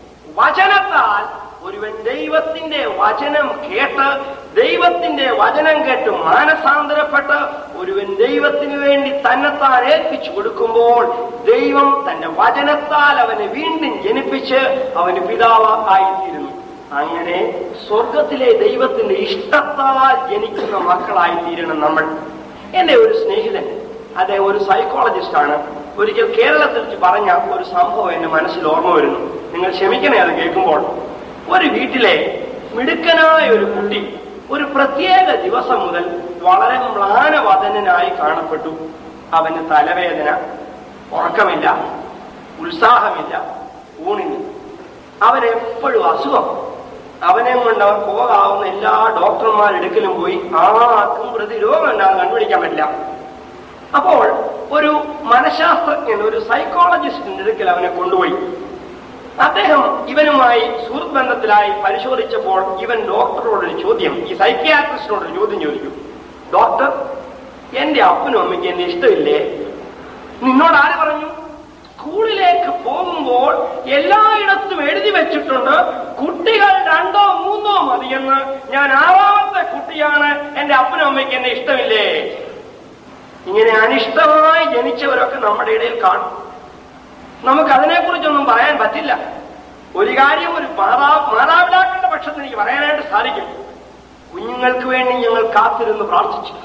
വചനത്താൽ ഒരുവൻ ദൈവത്തിന്റെ വചനം കേട്ട് ദൈവത്തിന്റെ വചനം കേട്ട് മാനസാന്തരപ്പെട്ട് ഒരുവൻ ദൈവത്തിന് വേണ്ടി തന്നെത്താൻ ഏൽപ്പിച്ചു കൊടുക്കുമ്പോൾ ദൈവം തന്റെ വചനത്താൽ അവനെ വീണ്ടും ജനിപ്പിച്ച് അവന് പിതാവ് ആയിത്തീരുന്നു അങ്ങനെ സ്വർഗത്തിലെ ദൈവത്തിന്റെ ഇഷ്ടത്താൽ ജനിക്കുന്ന മക്കളായി തീരണം നമ്മൾ എന്റെ ഒരു സ്നേഹിതൻ അദ്ദേഹം ഒരു സൈക്കോളജിസ്റ്റ് ആണ് ഒരിക്കൽ കേരളത്തിൽ വെച്ച് പറഞ്ഞ ഒരു സംഭവം എന്റെ മനസ്സിൽ ഓർമ്മ വരുന്നു നിങ്ങൾ ക്ഷമിക്കണേ അത് കേൾക്കുമ്പോൾ ഒരു വീട്ടിലെ മിടുക്കനായ ഒരു കുട്ടി ഒരു പ്രത്യേക ദിവസം മുതൽ വളരെ മ്ലാനവദനായി കാണപ്പെട്ടു അവന് തലവേദന ഉറക്കമില്ല ഉത്സാഹമില്ല ഊണിന് അവനെപ്പോഴും അസുഖം അവനെ കൊണ്ട് അവർ പോകാവുന്ന എല്ലാ ഡോക്ടർമാരെടുക്കലും പോയി ആർക്കും പ്രതിരോധം ഉണ്ടാകും കണ്ടുപിടിക്കാൻ പറ്റില്ല അപ്പോൾ ഒരു മനഃശാസ്ത്രജ്ഞൻ ഒരു സൈക്കോളജിസ്റ്റിന്റെ അടുക്കൽ അവനെ കൊണ്ടുപോയി അദ്ദേഹം ഇവനുമായി സുഹൃത്ത് ബന്ധത്തിലായി പരിശോധിച്ചപ്പോൾ ഇവൻ ഡോക്ടറോടൊരു ചോദ്യം ഈ സൈക്യാട്രിസ്റ്റിനോടൊരു ചോദ്യം ചോദിക്കും ഡോക്ടർ എന്റെ അപ്പനും അമ്മയ്ക്ക് എന്നെ ഇഷ്ടമില്ലേ നിന്നോട് ആര് പറഞ്ഞു സ്കൂളിലേക്ക് പോകുമ്പോൾ എല്ലായിടത്തും എഴുതി വെച്ചിട്ടുണ്ട് കുട്ടികൾ രണ്ടോ മൂന്നോ മതിയെന്ന് ഞാൻ ആറാമത്തെ കുട്ടിയാണ് എന്റെ അപ്പനും അമ്മയ്ക്ക് എന്നെ ഇഷ്ടമില്ലേ ഇങ്ങനെ അനിഷ്ടമായി ജനിച്ചവരൊക്കെ നമ്മുടെ ഇടയിൽ കാണും നമുക്ക് അതിനെക്കുറിച്ചൊന്നും പറയാൻ പറ്റില്ല ഒരു കാര്യം ഒരു മാതാ മാതാപിതാക്കളുടെ പക്ഷത്ത് എനിക്ക് പറയാനായിട്ട് സാധിക്കും കുഞ്ഞുങ്ങൾക്ക് വേണ്ടി ഞങ്ങൾ കാത്തിരുന്ന് പ്രാർത്ഥിച്ചു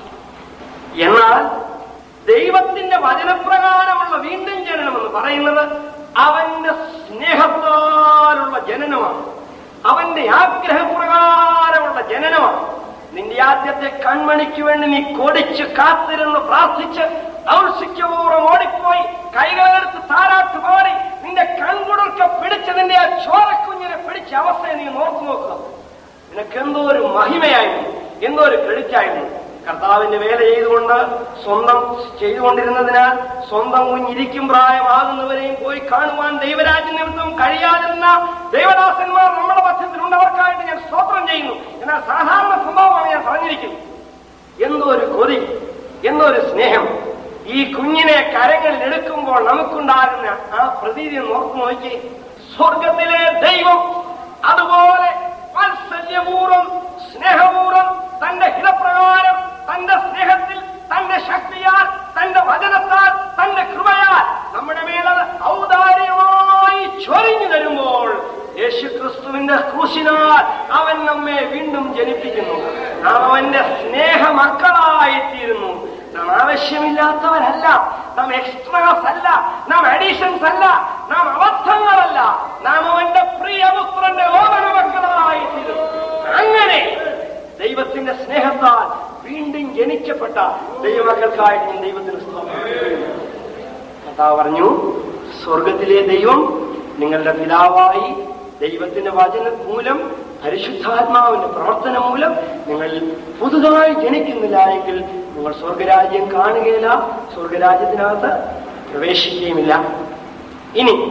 എന്നാൽ ദൈവത്തിന്റെ വചനപ്രകാരമുള്ള വീണ്ടും ജനനം എന്ന് പറയുന്നത് അവന്റെ സ്നേഹത്താലുള്ള ജനനമാണ് അവന്റെ ആഗ്രഹപ്രകാരമുള്ള ജനനമാണ് നിന്റെ ആദ്യത്തെ കൺമണിക്ക് വേണ്ടി നീ കൊടിച്ച് കാത്തിരുന്ന് പ്രാർത്ഥിച്ച് ഔത്സുഖ്യപൂർവ്വം ഓടിപ്പോയി കൈകളെടുത്ത് താരാട്ട് പാടി നിന്റെ കൺകുടർക്ക പിടിച്ച് നിന്റെ ആ ചോരക്കുഞ്ഞിനെ പിടിച്ച അവസ്ഥയെ നീ നോക്കു നോക്കുക നിനക്ക് എന്തോ ഒരു മഹിമയായിരുന്നു എന്തോ ഒരു ക്രെഡിറ്റായിരുന്നു കർത്താവിന്റെ വേല ചെയ്തുകൊണ്ട് സ്വന്തം ചെയ്തുകൊണ്ടിരുന്നതിനാൽ സ്വന്തം കുഞ്ഞിരിക്കും പ്രായമാകുന്നവരെയും പോയി കാണുവാൻ ദൈവരാജ്യ നിമിത്തം കഴിയാതിരുന്ന ദൈവദാസന്മാർ നമ്മുടെ പക്ഷത്തിലുണ്ട് അവർക്കായിട്ട് ഞാൻ സ്തോത്രം ചെയ്യുന്നു എന്നാൽ സാധാരണ സംഭവമാണ് ഞാൻ പറഞ്ഞിരിക്കുന്നത് എന്തോ ഒരു കൊതി എന്തോ ഒരു സ്നേഹം ഈ കുഞ്ഞിനെ കരങ്ങളിൽ എടുക്കുമ്പോൾ നമുക്കുണ്ടാകുന്ന ആ പ്രതീതി ഒന്ന് ഓർത്തു നോക്കി സ്വർഗത്തിലെ ദൈവം അതുപോലെ വാത്സല്യപൂർവ്വം സ്നേഹപൂർവ്വം തന്റെ ഹിതപ്രകാരം തന്റെ സ്നേഹത്തിൽ തന്റെ ശക്തിയാൽ തന്റെ വചനത്താൽ തന്റെ കൃപയാൽ നമ്മുടെ മേലത് ഔദാര്യമായി ചൊരിഞ്ഞു തരുമ്പോൾ യേശുക്രിസ്തുവിന്റെ ക്രൂശിനാൽ അവൻ നമ്മെ വീണ്ടും ജനിപ്പിക്കുന്നു നാം അവന്റെ സ്നേഹ മക്കളായിത്തീരുന്നു നാം ആവശ്യമില്ലാത്തവരല്ല നാം എക്സ്ട്രാസ് അല്ല നാം അഡീഷൻസ് അല്ല നാം അബദ്ധങ്ങളല്ല നാം അവന്റെ പ്രിയപുത്രന്റെ ഓമന മക്കളായിത്തീരുന്നു അങ്ങനെ ദൈവത്തിന്റെ സ്നേഹത്താൽ വീണ്ടും ജനിക്കപ്പെട്ട ദൈവമക്കൾക്കായിട്ട് ഞാൻ ദൈവത്തിന് സ്തോത്രം ചെയ്യുന്നു. കർത്താവ് പറഞ്ഞു സ്വർഗത്തിലെ ദൈവം നിങ്ങളുടെ പിതാവായി ദൈവത്തിന്റെ വചന മൂലം പരിശുദ്ധാത്മാവിന്റെ പ്രവർത്തനം മൂലം നിങ്ങൾ പുതുതായി ജനിക്കുന്നില്ല എങ്കിൽ നിങ്ങൾ സ്വർഗരാജ്യം കാണുകയില്ല സ്വർഗരാജ്യത്തിനകത്ത് പ്രവേശിക്കുകയുമില്ല ഇനി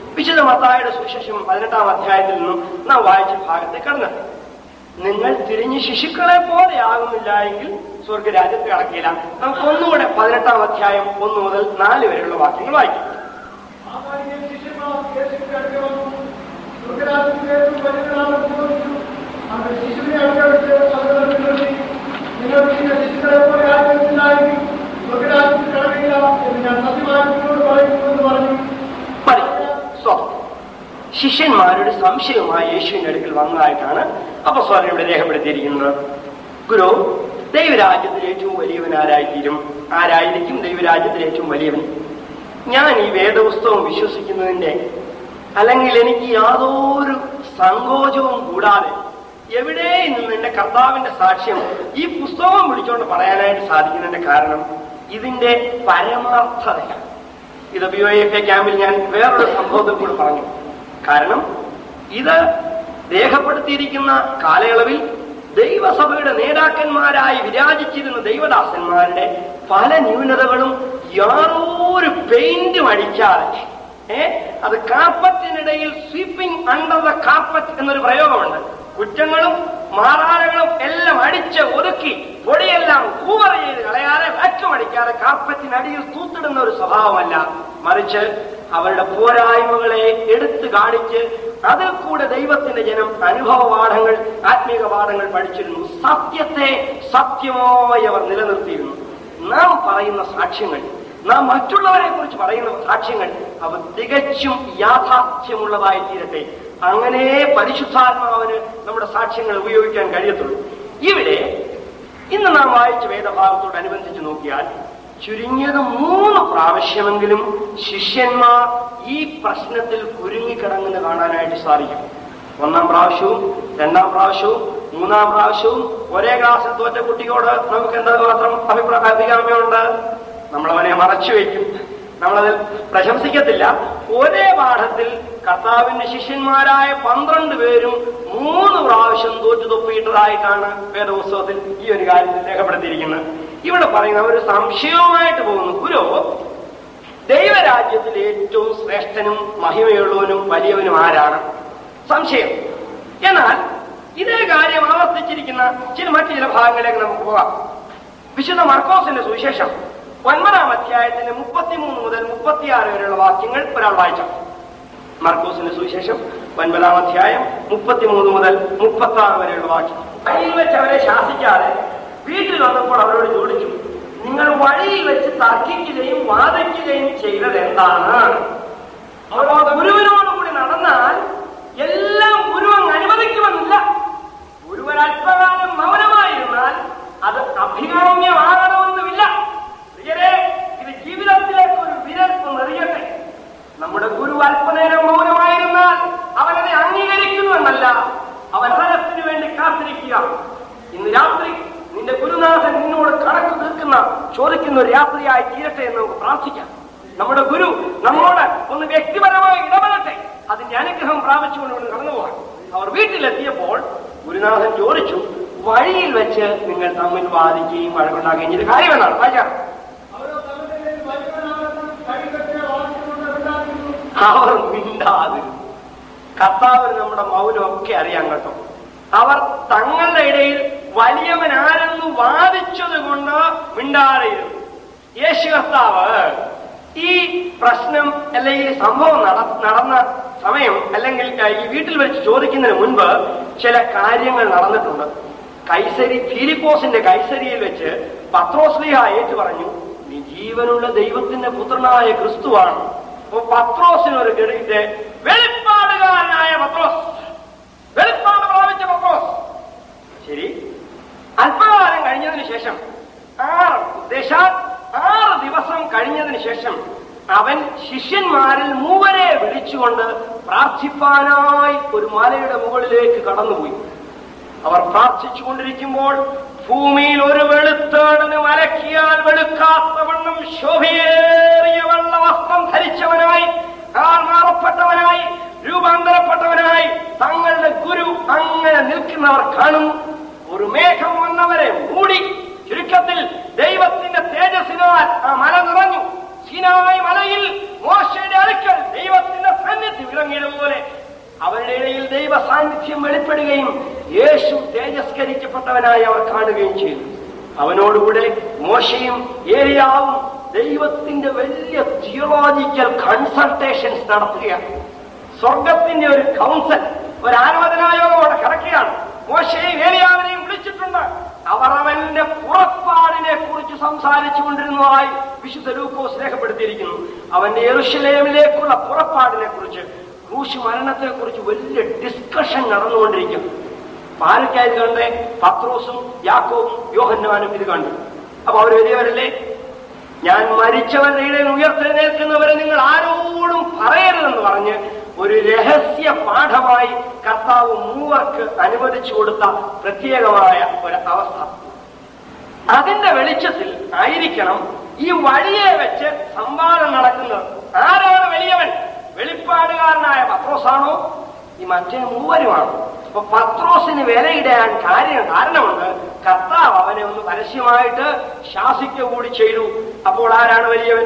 വിശുദ്ധ മത്തായുടെ സുവിശേഷം പതിനെട്ടാം അധ്യായത്തിൽ നിന്നും നാം വായിച്ച ഭാഗത്തെ കടന്നത് നിങ്ങൾ തിരിഞ്ഞ് ശിശുക്കളെ പോലെ ആകുന്നില്ല എങ്കിൽ സ്വർഗരാജ്യത്ത് കടക്കില്ല നമുക്ക് ഒന്നുകൂടെ പതിനെട്ടാം അധ്യായം ഒന്ന് മുതൽ നാല് വരെയുള്ള വാക്യങ്ങൾ വായിക്കാം ആദ്യം ശിഷ്യന്മാർ യേശുവിന്റെ അടുക്കൽ വന്നു. സ്വർഗ്ഗരാജ്യത്തിൽ ഏറ്റവും വലിയവനാണെന്ന് ചോദിച്ചു. അവർ ശിശുവിനെ അടുക്കൽ വെച്ച് അവരോട് നിർത്തി, നിങ്ങൾ പിന്നെ ശിശുക്കളെ പോലെ ആയിരുന്നില്ലായെങ്കിൽ സ്വർഗ്ഗരാജ്യത്തിൽ കടക്കില്ല എന്ന് ഞാൻ സത്യമായി നിങ്ങളോട് പറയുന്നു എന്ന് പറഞ്ഞു മതി സ്വന്തം ശിഷ്യന്മാരുടെ സംശയവുമായി യേശുവിന്റെ അടുക്കൽ വന്നതായിട്ടാണ് അപ്പസ്വലൻ ഇവിടെ രേഖപ്പെടുത്തിയിരിക്കുന്നത് ഗുരു ദൈവരാജ്യത്തിൽ ഏറ്റവും വലിയവൻ ആരായിത്തീരും ആരായിരിക്കും ദൈവരാജ്യത്തിൽ ഏറ്റവും വലിയവൻ ഞാൻ ഈ വേദപുസ്തകം വിശ്വസിക്കുന്നതിന്റെ അല്ലെങ്കിൽ എനിക്ക് യാതൊരു സങ്കോചവും കൂടാതെ എവിടെ നിന്ന് എന്റെ കർത്താവിന്റെ സാക്ഷ്യം ഈ പുസ്തകം വിളിച്ചുകൊണ്ട് പറയാനായിട്ട് സാധിക്കുന്നതിന്റെ കാരണം ഇതിന്റെ പരമാർത്ഥതയാണ് ഇത് ബി ഒ എഫ് എ ക്യാമ്പിൽ ഞാൻ വേറൊരു സംഭവത്തിൽ കൂടി പറഞ്ഞു കാരണം ഇത് രേഖപ്പെടുത്തിയിരിക്കുന്ന കാലയളവിൽ ദൈവസഭയുടെ നേതാക്കന്മാരായി വിരാജിച്ചിരുന്ന ദൈവദാസന്മാരുടെ പല ന്യൂനതകളും യാതൊരു പെയിന്റും അടിക്കാതെ ഏ അത് കാർപ്പറ്റിനിടയിൽ സ്വീപ്പിംഗ് അണ്ടർ ദ കാർപ്പറ്റ് എന്നൊരു പ്രയോഗമുണ്ട് കുറ്റങ്ങളും മാറാലകളും എല്ലാം അടിച്ച് ഒതുക്കി പൊടിയെല്ലാം കൂവർ ചെയ്ത് കളയാതെ വാക്യം അടിക്കാതെ കാർപ്പറ്റിനടിയിൽ തൂത്തിടുന്ന ഒരു സ്വഭാവമല്ല മറിച്ച് അവരുടെ പോരായ്മകളെ എടുത്തു കാണിച്ച് അതിൽ കൂടെ ദൈവത്തിന്റെ ജനം അനുഭവ പാഠങ്ങൾ ആത്മീക പാഠങ്ങൾ പഠിച്ചിരുന്നു സത്യത്തെ സത്യമായി അവർ നിലനിർത്തിയിരുന്നു നാം പറയുന്ന സാക്ഷ്യങ്ങൾ നാം മറ്റുള്ളവരെ കുറിച്ച് പറയുന്ന സാക്ഷ്യങ്ങൾ അവ തികച്ചും യാഥാർത്ഥ്യമുള്ളതായി തീരട്ടെ അങ്ങനെ പരിശുദ്ധാത്മാവിന് നമ്മുടെ സാക്ഷ്യങ്ങൾ ഉപയോഗിക്കാൻ കഴിയത്തുള്ളൂ ഇവിടെ ഇന്ന് നാം വായിച്ച വേദഭാഗത്തോടനുബന്ധിച്ച് നോക്കിയാൽ ചുരുങ്ങിയത് മൂന്ന് പ്രാവശ്യമെങ്കിലും ശിഷ്യന്മാർ ഈ പ്രശ്നത്തിൽ കുരുങ്ങിക്കിടങ്ങുന്ന കാണാനായിട്ട് സാധിക്കും ഒന്നാം പ്രാവശ്യവും രണ്ടാം പ്രാവശ്യവും മൂന്നാം പ്രാവശ്യവും ഒരേ ക്ലാസ്സിൽ തോറ്റ കുട്ടിയോട് നമുക്ക് എന്തുമാത്രം അഭിപ്രായ അഭികാമ്യമുണ്ട് നമ്മളവനെ മറച്ചു വയ്ക്കും നമ്മളതിൽ പ്രശംസിക്കത്തില്ല ഒരേ പാഠത്തിൽ കർത്താവിന്റെ ശിഷ്യന്മാരായ പന്ത്രണ്ട് പേരും മൂന്ന് പ്രാവശ്യം തോറ്റു തൊപ്പിയിട്ടതായിട്ടാണ് വേദപുസ്തകത്തിൽ ഈ ഒരു കാര്യത്തിൽ രേഖപ്പെടുത്തിയിരിക്കുന്നത് ഇവിടെ പറയുന്ന ഒരു സംശയവുമായിട്ട് പോകുന്നു ഗുരു ദൈവരാജ്യത്തിൽ ഏറ്റവും ശ്രേഷ്ഠനും മഹിമയുള്ളവനും വലിയവനും ആരാണ് സംശയം എന്നാൽ ഇതേ കാര്യം ആവർത്തിച്ചിരിക്കുന്ന ചില മറ്റു ചില ഭാഗങ്ങളിലേക്ക് നമുക്ക് പോകാം വിശുദ്ധ മർക്കോസിന്റെ സുവിശേഷം ഒൻപതാം അധ്യായത്തിന്റെ മുപ്പത്തിമൂന്ന് മുതൽ മുപ്പത്തിയാറ് വരെയുള്ള വാക്യങ്ങൾ ഒരാൾ വായിച്ചു മർക്കോസിന്റെ സുവിശേഷം ഒൻപതാം അധ്യായം മുപ്പത്തിമൂന്ന് മുതൽ മുപ്പത്തി ആറ് വരെയുള്ള വാക്യം വഴിയിൽ വെച്ച് അവരെ ശാസിക്കാതെ വീട്ടിൽ വന്നപ്പോൾ അവരോട് ചോദിച്ചു നിങ്ങൾ വഴിയിൽ വെച്ച് തർക്കിക്കുകയും വാദിക്കുകയും ചെയ്തത് എന്താണ് അവർ ഗുരുവിനോട് കൂടി നടന്നാൽ എല്ലാം ഗുരു അങ്ങ് അനുവദിക്കുമെന്നില്ല ഗുരുവൻ അല്പകാലം മൗനമായിരുന്നാൽ അത് അഭികാമ്യമാകണമെന്നുമില്ല പ്രിയരെ ഇത് ജീവിതത്തിലേക്ക് ഒരു വിരൽപ്പ് നിറയട്ടെ നമ്മുടെ ഗുരു അല്പനേരം മൗനമായിരുന്നാൽ അവനത് അംഗീകരിക്കുന്നുവെന്നല്ല അവൻ ഫലത്തിന് വേണ്ടി കാത്തിരിക്കുക ഇന്ന് രാത്രി നിന്റെ ഗുരുനാഥൻ നിന്നോട് കണക്ക് തീർക്കുന്ന ചോദിക്കുന്ന ഒരു രാത്രിയായി തീരട്ടെ എന്ന് നമുക്ക് പ്രാർത്ഥിക്കാം നമ്മുടെ ഗുരു നമ്മോട് ഒന്ന് വ്യക്തിപരമായി ഇടപെടട്ടെ അതിന്റെ അനുഗ്രഹം പ്രാപിച്ചുകൊണ്ട് ഇവിടെ കടന്നു പോകാം അവർ വീട്ടിലെത്തിയപ്പോൾ ഗുരുനാഥൻ ചോദിച്ചു വഴിയിൽ വെച്ച് നിങ്ങൾ തമ്മിൽ വാദിക്കുകയും വഴക്കുണ്ടാക്കുകയും ചെയ്ത കാര്യമെന്നാണ് വായിക്കാം അവരോ തങ്ങളുടെ മേൽ വലിയവനാണെന്ന് കൈകെട്ടിയ വാക്കുകൊണ്ട് ഉണ്ടാക്കുന്നു അവർ മിണ്ടാതിരുന്നു കർത്താവിന് നമ്മുടെ മൗനമൊക്കെ അറിയാൻ കേട്ടോ അവർ തങ്ങളുടെ ഇടയിൽ വലിയവൻ ആരെന്ന് വാദിച്ചത് കൊണ്ട് മിണ്ടാതെയിരുന്നു യേശു കർത്താവ് ഈ പ്രശ്നം അല്ലെങ്കിൽ ഈ സംഭവം നട- നടന്ന സമയം അല്ലെങ്കിൽ ഏഹ്, ഈ വീട്ടിൽ വെച്ച് ചോദിക്കുന്നതിന് മുൻപ് ചില കാര്യങ്ങൾ നടന്നിട്ടുണ്ട് കൈസരി ഫിലിപ്പോസിന്റെ കൈസരിയിൽ വെച്ച് പത്രോസ്ലിഹ ഏറ്റു പറഞ്ഞു നീ ജീവനുള്ള ദൈവത്തിന്റെ പുത്രനായ ക്രിസ്തുവാണ് അപ്പൊ പത്രോസിനൊരു ഗണിട്ട് വെളിപ്പാടുകാരനായ പത്രോസ് വെളിപ്പാട് പ്രാപിച്ച പത്രോസ് ശരി അല്പകാലം കഴിഞ്ഞതിന് ശേഷം ആറ് ദേശാൽ ആറ് ദിവസം കഴിഞ്ഞതിന് ശേഷം അവൻ ശിഷ്യന്മാരിൽ മൂവരെ വിളിച്ചുകൊണ്ട് പ്രാർത്ഥിപ്പാനായി ഒരു മലയുടെ മുകളിലേക്ക് കടന്നുപോയി അവർ പ്രാർത്ഥിച്ചു കൊണ്ടിരിക്കുമ്പോൾ ഭൂമിയിൽ ഒരു വെളുത്തേടന് മലക്കിയാൽ വെളുക്കാത്ത വണ്ണം ശോഭയേറിയ വെള്ള വസ്ത്രം ധരിച്ചവനായി കാൽ മാറപ്പെട്ടവനായി രൂപാന്തരപ്പെട്ടവനായി തങ്ങളുടെ ഗുരു അങ്ങനെ നിൽക്കുന്നവർ കാണുന്നു ഒരു മേഘം വന്നവരെ മൂടി ചുരുക്കത്തിൽ ദൈവത്തിന്റെ തേജസ്സിനാൽ ആ മല നിറഞ്ഞു സീനായി മലയിൽ മോശയുടെ അടുക്കൽ ദൈവത്തിന്റെ സന്നിധി സാന്നിധ്യം വെളിപ്പെടുകയും യേശു തേജസ്കരിക്കപ്പെട്ടവനായി അവർ കാണുകയും ചെയ്തു അവനോടുകൂടെ മോശയും ഏരിയാവും ദൈവത്തിന്റെ വലിയ തിയോളജിക്കൽ കൺസൾട്ടേഷൻസ് നടത്തുകയാണ് സ്വർഗത്തിന്റെ ഒരു കൗൺസിൽ ഒരു ആലോചനായോഗം അവിടെ കിടക്കുകയാണ് മോശയും ഏലിയാവിനെയും വിളിച്ചിട്ടുണ്ട് അവർ അവന്റെ പുറപ്പാടിനെ കുറിച്ച് സംസാരിച്ചു കൊണ്ടിരുന്നതായി വിശുദ്ധ ലൂക്കോസ് രേഖപ്പെടുത്തിയിരിക്കുന്നു അവന്റെ യെറുഷലേമിലേക്കുള്ള പുറപ്പാടിനെ കുറിച്ച് ക്രൂശ് മരണത്തെ കുറിച്ച് വലിയ ഡിസ്കഷൻ നടന്നുകൊണ്ടിരിക്കും ആരൊക്കെയായത് കണ്ടേ പത്രോസും യാക്കോവും യോഹന്നാനും ഇത് കണ്ടു അപ്പൊ അവർ വലിയവരല്ലേ ഞാൻ മരിച്ചവരുടെ ഇടയിൽ ഉയർത്തെഴുന്നേൽക്കുന്നവരെ നിങ്ങൾ ആരോടും പറയരുതെന്ന് പറഞ്ഞ് ഒരു രഹസ്യ പാഠമായി കർത്താവ് മൂവർക്ക് അനുവദിച്ചു കൊടുത്ത പ്രത്യേകമായ ഒരു അവസ്ഥ അതിന്റെ വെളിച്ചത്തിൽ ആയിരിക്കണം ഈ വഴിയെ വെച്ച് സംവാദം നടക്കുന്നത് ആരാണ് വലിയവൻ വെളിപ്പാടുകാരനായ പത്രോസാണോ ഈ മറ്റേ മൂവരുമാണോ അപ്പൊ പത്രോസിന് വിലയിടാൻ കാര്യം കാരണമുണ്ട് കർത്താവ് അവനെ ഒന്ന് പരസ്യമായിട്ട് ശാസിക്കുക കൂടി ചെയ്തു അപ്പോൾ ആരാണ് വലിയവൻ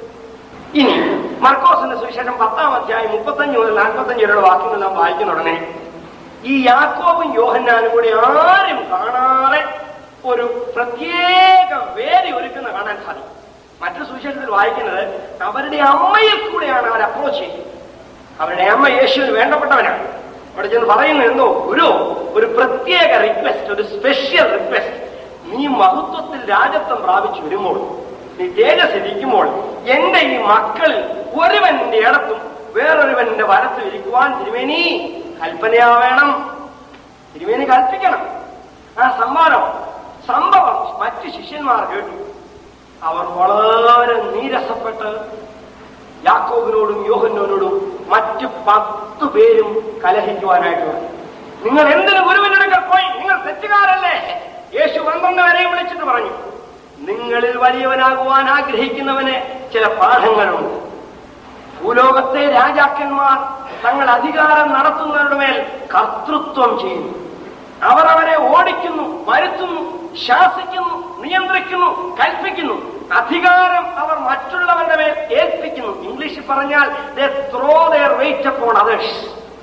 ഇനി മർക്കോസിന്റെ സുവിശേഷം പത്താം അധ്യായം മുപ്പത്തഞ്ച് മുതൽ നാൽപ്പത്തഞ്ച് വരെയുള്ള വാക്യങ്ങൾ നാം വായിക്കുന്ന ഉടനെ ഈ യാക്കോബും യോഹന്നാനും കൂടി ആരും കാണാതെ ഒരു പ്രത്യേക വേദി ഒരുക്കുന്ന കാണാൻ സാധിക്കും മറ്റു സുവിശേഷത്തിൽ വായിക്കുന്നത് അവരുടെ അമ്മയിൽ കൂടെയാണ് അവർ അപ്രോച്ച് ചെയ്യുന്നത് അവരുടെ അമ്മ യേശുവിന് വേണ്ടപ്പെട്ടവനാണ് അവിടെ ചെന്ന് പറയുന്നു എന്തോ ഒരു ഒരു പ്രത്യേക റിക്വസ്റ്റ് ഒരു സ്പെഷ്യൽ റിക്വസ്റ്റ് നീ മഹത്വത്തിൽ രാജത്വം പ്രാപിച്ചു വരുമ്പോൾ നീ തേജസ് ഇരിക്കുമ്പോൾ എന്റെ ഈ മക്കളിൽ ഒരുവൻ നിന്റെ ഇടത്തും വേറൊരുവന്റെ വലത്തും ഇരിക്കുവാൻ തിരുമേനി കൽപ്പനയാവേണം തിരുമേനി കൽപ്പിക്കണം ആ സംവാദം സംഭവം മറ്റു ശിഷ്യന്മാർ കേട്ടു അവർ വളരെ നീരസപ്പെട്ട് യാക്കോബിനോടും യോഹന്നോനോടും മറ്റു പത്തു പേരും കലഹിക്കുവാനായിട്ട് വന്നു നിങ്ങൾ എന്തിനു ഗുരുവിനടുക്കൽ പോയി നിങ്ങൾ തെറ്റുകാരല്ലേ യേശു പന്ത്രണ്ട് വരെയും വിളിച്ചിട്ട് പറഞ്ഞു നിങ്ങളിൽ വലിയവനാകുവാൻ ആഗ്രഹിക്കുന്നവന് ചില പാഠങ്ങളുണ്ട് ഭൂലോകത്തെ രാജാക്കന്മാർ തങ്ങൾ അധികാരം നടത്തുന്നവരുടെ മേൽ കർത്തൃത്വം ചെയ്യുന്നു അവർ അവരെ ഓടിക്കുന്നു വരുത്തുന്നു ശാസിക്കുന്നു നിയന്ത്രിക്കുന്നു കൽപ്പിക്കുന്നു അധികാരം അവർ മറ്റുള്ളവരുടെ മേൽ ഏൽപ്പിക്കുന്നു ഇംഗ്ലീഷിൽ പറഞ്ഞാൽ throw their weight upon others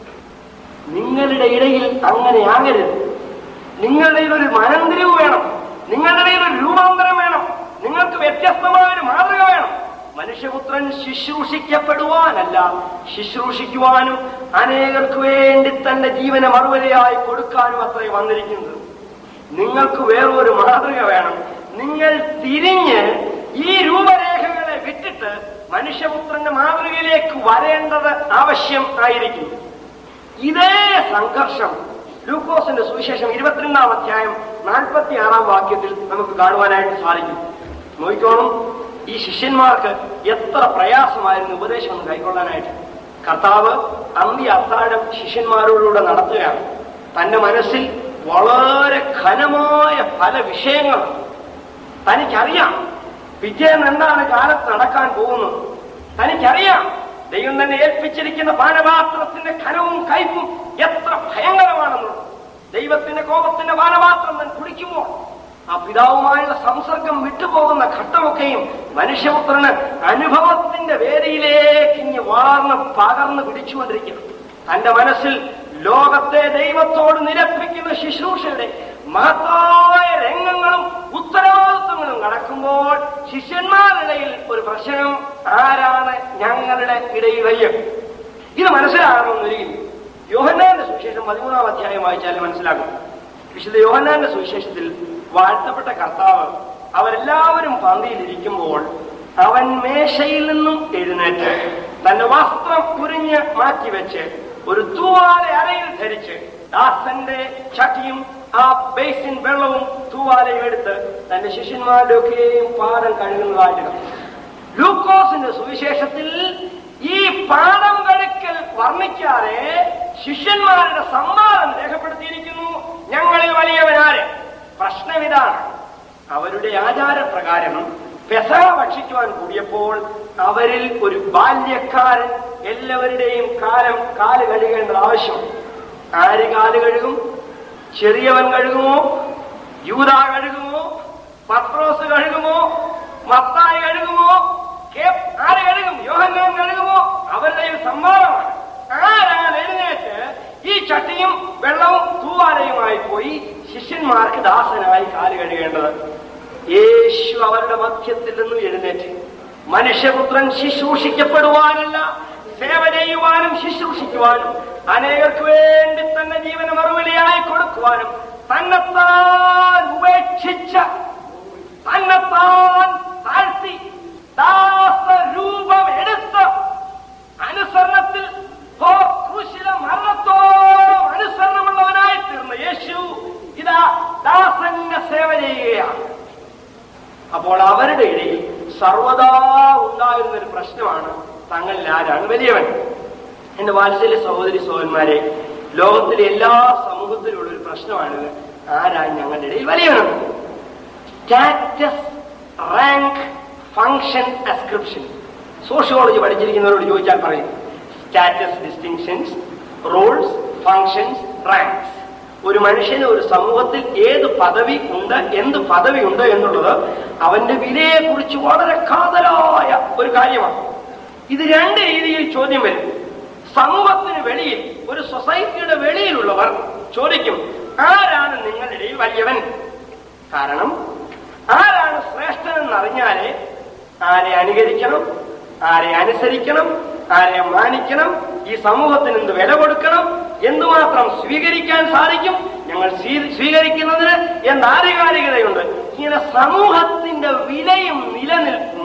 നിങ്ങളുടെ ഇടയിൽ അങ്ങനെ ആകരുത് നിങ്ങളുടെ ഇടയിൽ ഒരു മനംതിരിവ് വേണം നിങ്ങളുടെ ഇടയിൽ ഒരു രൂപാന്തരം വേണം നിങ്ങൾക്ക് വ്യത്യസ്തമായ ഒരു മാതൃക വേണം മനുഷ്യപുത്രൻ ശുശ്രൂഷിക്കപ്പെടുവാനല്ല ശുശ്രൂഷിക്കുവാനും അനേകർക്ക് വേണ്ടി തന്റെ ജീവനെ മറുവരയായി കൊടുക്കാനും അത്രേ വന്നിരിക്കുന്നത് നിങ്ങൾക്ക് വേറൊരു മാതൃക വേണം നിങ്ങൾ തിരിഞ്ഞ് ഈ രൂപരേഖകളെ വിട്ടിട്ട് മനുഷ്യപുത്രന്റെ മാതൃകയിലേക്ക് വരേണ്ടത് ആവശ്യം ആയിരിക്കും ഇതേ സംഘർഷം ലൂക്കോസിന്റെ സുവിശേഷം ഇരുപത്തിരണ്ടാം അധ്യായം നാൽപ്പത്തി ആറാം വാക്യത്തിൽ നമുക്ക് കാണുവാനായിട്ട് സാധിക്കും നോക്കിക്കോണം ഈ ശിഷ്യന്മാർക്ക് എത്ര പ്രയാസമായിരുന്നു ഉപദേശം ഒന്ന് കൈക്കൊള്ളാനായിട്ട് കർത്താവ് അന്ത്യ അത്താഴം ശിഷ്യന്മാരോടുകൂടെ നടത്തുകയാണ് തന്റെ മനസ്സിൽ വളരെ ഘനമായ പല വിഷയങ്ങൾ തനിക്കറിയാം പിറ്റേന്ന് എന്താണ് കാലത്ത് നടക്കാൻ പോകുന്നത് തനിക്കറിയാം ദൈവം തന്നെ ഏൽപ്പിച്ചിരിക്കുന്ന പാനപാത്രത്തിന്റെ ഘനവും കയ്പും എത്ര ഭയങ്കരമാണെന്നുള്ളത് ദൈവത്തിന്റെ കോപത്തിന്റെ പാനപാത്രം താൻ കുടിക്കുമ്പോൾ ആ പിതാവുമായുള്ള സംസർഗം വിട്ടുപോകുന്ന ഘട്ടമൊക്കെയും മനുഷ്യപുത്രന് അനുഭവത്തിന്റെ വേദിയിലേക്ക് ഇനി വാർന്ന് പകർന്ന് പിടിച്ചുകൊണ്ടിരിക്കുന്നു തന്റെ മനസ്സിൽ ലോകത്തെ ദൈവത്തോട് നിരപ്പിക്കുന്ന ശുശ്രൂഷയുടെ മഹത്തായ രംഗങ്ങളും ഉത്തരവാദിത്വങ്ങളും നടക്കുമ്പോൾ ശിഷ്യന്മാരുടെയിൽ ഒരു പ്രശ്നം ആരാണ് ഞങ്ങളുടെ ഇടയിൽ വലിയ ഇത് മനസ്സിലാകണമെന്നൊരിക്കലും യോഹന്നാന്റെ സുവിശേഷം പതിമൂന്നാം അധ്യായം വായിച്ചാലേ മനസ്സിലാകും വിശുദ്ധ യോഹന്നാന്റെ സുവിശേഷത്തിൽ വാഴ്ത്തപ്പെട്ട കർത്താവ് അവരെല്ലാവരും പന്തിയിലിരിക്കുമ്പോൾ അവൻ മേശയിൽ നിന്നും എഴുന്നേറ്റ് തന്റെ വസ്ത്രം കുരിഞ്ഞ് മാറ്റിവെച്ച് ഒരു തൂവാല അരയിൽ ധരിച്ച് ദാസന്റെ ചട്ടിയും ആ ബേസിൻ വെള്ളവും തൂവാലയും എടുത്ത് തന്റെ ശിഷ്യന്മാരുടെ ഒക്കെയും പാദം കഴുകുന്നതായിട്ട് കണ്ടു. ലൂക്കോസിന്റെ സുവിശേഷത്തിൽ ഈ പാഠം കഴുക്കൽ വർണ്ണിക്കാതെ ശിഷ്യന്മാരുടെ സമ്മാനം രേഖപ്പെടുത്തിയിരിക്കുന്നു ഞങ്ങളിൽ വലിയവനാര് പ്രശ്നമിതാണ് അവരുടെ ആചാരപ്രകാരം പെസഹ ഭക്ഷിക്കുവാൻ കൂടിയപ്പോൾ അവരിൽ ഒരു ബാല്യക്കാരൻ എല്ലാവരുടെയും കാലം കാല് കഴുകേണ്ടത് ആവശ്യം ആര് കാല് കഴുകും ചെറിയവൻ കഴുകുമോ യൂത കഴുകുമോ പത്രോസ് കഴുകുമോ മത്തായി കഴുകുമോ കേ- ആര് കഴുകും യോഹന്നാൻ കഴുകുമോ അവരുടെ ഒരു സംവാദമാണ് ആരാണ് എഴുന്നേറ്റ് ഈ ചട്ടിയും വെള്ളവും തൂവാലയുമായി പോയി ശിഷ്യന്മാർക്ക് ദാസനായി കാല് കഴുകേണ്ടത് യേശു അവരുടെ മധ്യത്തിൽ നിന്നും എഴുന്നേറ്റ് മനുഷ്യപുത്രൻ ശുശ്രൂഷിക്കപ്പെടുവാനല്ല സേവ ചെയ്യുവാനും ശുശ്രൂഷിക്കുവാനും അനേകർക്ക് വേണ്ടി തന്നെ ജീവന മറുപടിയായി കൊടുക്കുവാനും തന്നെത്താൻ ഉപേക്ഷിച്ച തന്നെത്താൻ താഴ്ത്തി ദാസരൂപം എടുത്ത് അനുസരണത്തിൽ ഓ ക്രൂശിലെ മരണത്തോളം അനുസരണമുള്ളവനായി തീർന്ന യേശു ഇതാ ദാസന്റെ സേവ ചെയ്യുകയാണ് അപ്പോൾ അവരുടെ ഇടയിൽ സർവദാ ഉണ്ടായിരുന്ന ഒരു പ്രശ്നമാണ് തങ്ങളിൽ ആരാണ് വലിയവൻ എന്റെ വാത്സല്യ സഹോദരി സഹോദരന്മാരെ ലോകത്തിലെ എല്ലാ സമൂഹത്തിലുള്ള ഒരു പ്രശ്നമാണിത് ആരാണ് ഞങ്ങളുടെ ഇടയിൽ വലിയവനെന്ന് status rank function ascription sociology പഠിച്ചിരിക്കുന്നവരോട് ചോദിച്ചാൽ പറയും status distinctions roles functions ranks ഒരു മനുഷ്യന് ഒരു സമൂഹത്തിൽ ഏത് പദവി ഉണ്ട് എന്ത് പദവി ഉണ്ട് എന്നുള്ളത് അവന്റെ വിലയെ കുറിച്ച് വളരെ കാതലായ ഒരു കാര്യമാണ് ഇത് രണ്ട് രീതിയിൽ ചോദ്യം വരും സമൂഹത്തിന് വെളിയിൽ ഒരു സൊസൈറ്റിയുടെ വെളിയിലുള്ളവർ ചോദിക്കും ആരാണ് നിങ്ങളുടെ ഇടയിൽ വലിയവൻ കാരണം ആരാണ് ശ്രേഷ്ഠനെന്ന് അറിഞ്ഞാലേ ആരെ അനുകരിക്കണം ആരെ അനുസരിക്കണം ആരെ മാനിക്കണം ഈ സമൂഹത്തിന് എന്ത് വില കൊടുക്കണം എന്തുമാത്രം സ്വീകരിക്കാൻ സാധിക്കും ഞങ്ങൾ സ്വീ- സ്വീകരിക്കുന്നതിന് എന്ത് ആധികാരികതയുണ്ട് ഇങ്ങനെ സമൂഹത്തിന്റെ വിലയും നിലനിൽപ്പും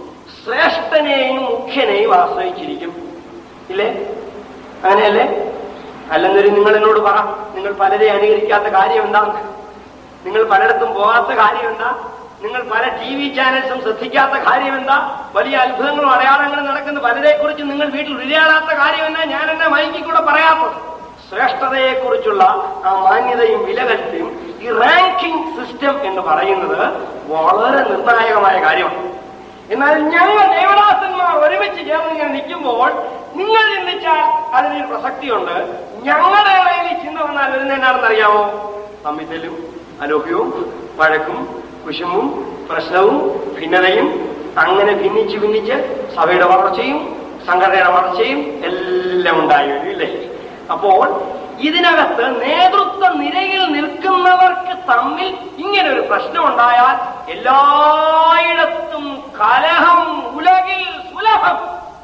ശ്രേഷ്ഠനെയും മുഖ്യനെയും ആശ്രയിച്ചിരിക്കും ഇല്ലേ അങ്ങനെയല്ലേ അല്ലെന്നൊരു നിങ്ങൾ എന്നോട് പറ നിങ്ങൾ പലരെ അനുകരിക്കാത്ത കാര്യം എന്താണ് നിങ്ങൾ പലയിടത്തും പോകാത്ത കാര്യം എന്താ നിങ്ങൾ പല ടി വി ചാനൽസും ശ്രദ്ധിക്കാത്ത കാര്യം എന്താ വലിയ അത്ഭുതങ്ങളും അടയാളങ്ങളും നടക്കുന്ന പലരെ കുറിച്ച് നിങ്ങൾ വീട്ടിൽ ഉരിയാടാത്ത കാര്യം എന്നാ ഞാൻ എന്നെ മൈക്കിൽ കൂടെ പറയാത്തത് ശ്രേഷ്ഠതയെ കുറിച്ചുള്ള ആ മാന്യതയും വിലകൽപ്പയും ഈ റാങ്കിംഗ് സിസ്റ്റം എന്ന് പറയുന്നത് വളരെ നിർണായകമായ കാര്യമാണ് എന്നാൽ ഞങ്ങൾ ദേവദാസന്മാർ ഒരുമിച്ച് ചേർന്ന് ഇങ്ങനെ നിൽക്കുമ്പോൾ നിങ്ങൾ ചിന്തിച്ചാൽ അതിനൊരു പ്രസക്തിയുണ്ട് ഞങ്ങളുടെ ഇടയിൽ ഈ ചിന്ത വന്നാൽ വരുന്ന എന്നാണെന്ന് അറിയാമോ തമ്മിത്തലും അലോഹ്യവും വഴക്കും കുശുമ്പും പ്രശ്നവും ഭിന്നതയും അങ്ങനെ ഭിന്നിച്ച് ഭിന്നിച്ച് സഭയുടെ വളർച്ചയും സംഘടനയുടെ വളർച്ചയും എല്ലാം ഉണ്ടായി വരും ഇല്ലേ അപ്പോൾ ഇതിനകത്ത് നേതൃത്വ നിരയിൽ നിൽക്കുന്നവർക്ക് തമ്മിൽ ഇങ്ങനെ ഒരു പ്രശ്നം ഉണ്ടായാൽ എല്ലായിടത്തും കലഹം ഉലകിൽ സുലഭം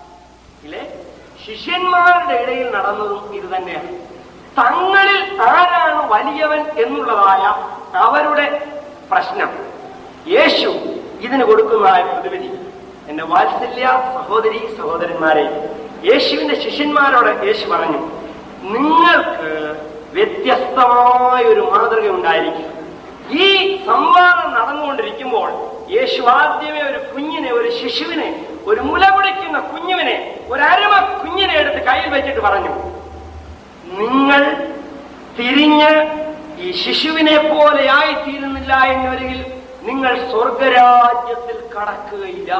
ഇല്ലേ ശിഷ്യന്മാരുടെ ഇടയിൽ നടന്നതും ഇത് തന്നെയാണ് തങ്ങളിൽ ആരാണ് വലിയവൻ എന്നുള്ളതായ അവരുടെ പ്രശ്നം യേശു ഇതിന് കൊടുക്കുന്നതായ പ്രതിവിധി എന്റെ വാത്സല്യ സഹോദരി സഹോദരന്മാരെ യേശുവിന്റെ ശിഷ്യന്മാരോട് യേശു പറഞ്ഞു നിങ്ങൾക്ക് വ്യത്യസ്തമായ ഒരു മാതൃക ഉണ്ടായിരിക്കും ഈ സംവാദം നടന്നുകൊണ്ടിരിക്കുമ്പോൾ യേശു ആദ്യമേ ഒരു കുഞ്ഞിനെ ഒരു ശിശുവിനെ ഒരു മുല പിടിക്കുന്ന കുഞ്ഞുവിനെ ഒരു അരമ കുഞ്ഞിനെ എടുത്ത് കയ്യിൽ വെച്ചിട്ട് പറഞ്ഞു നിങ്ങൾ തിരിഞ്ഞ് ഈ ശിശുവിനെ പോലെ ആയിത്തീരുന്നില്ല എന്നൊരികിൽ നിങ്ങൾ സ്വർഗരാജ്യത്തിൽ കടക്കുകയില്ല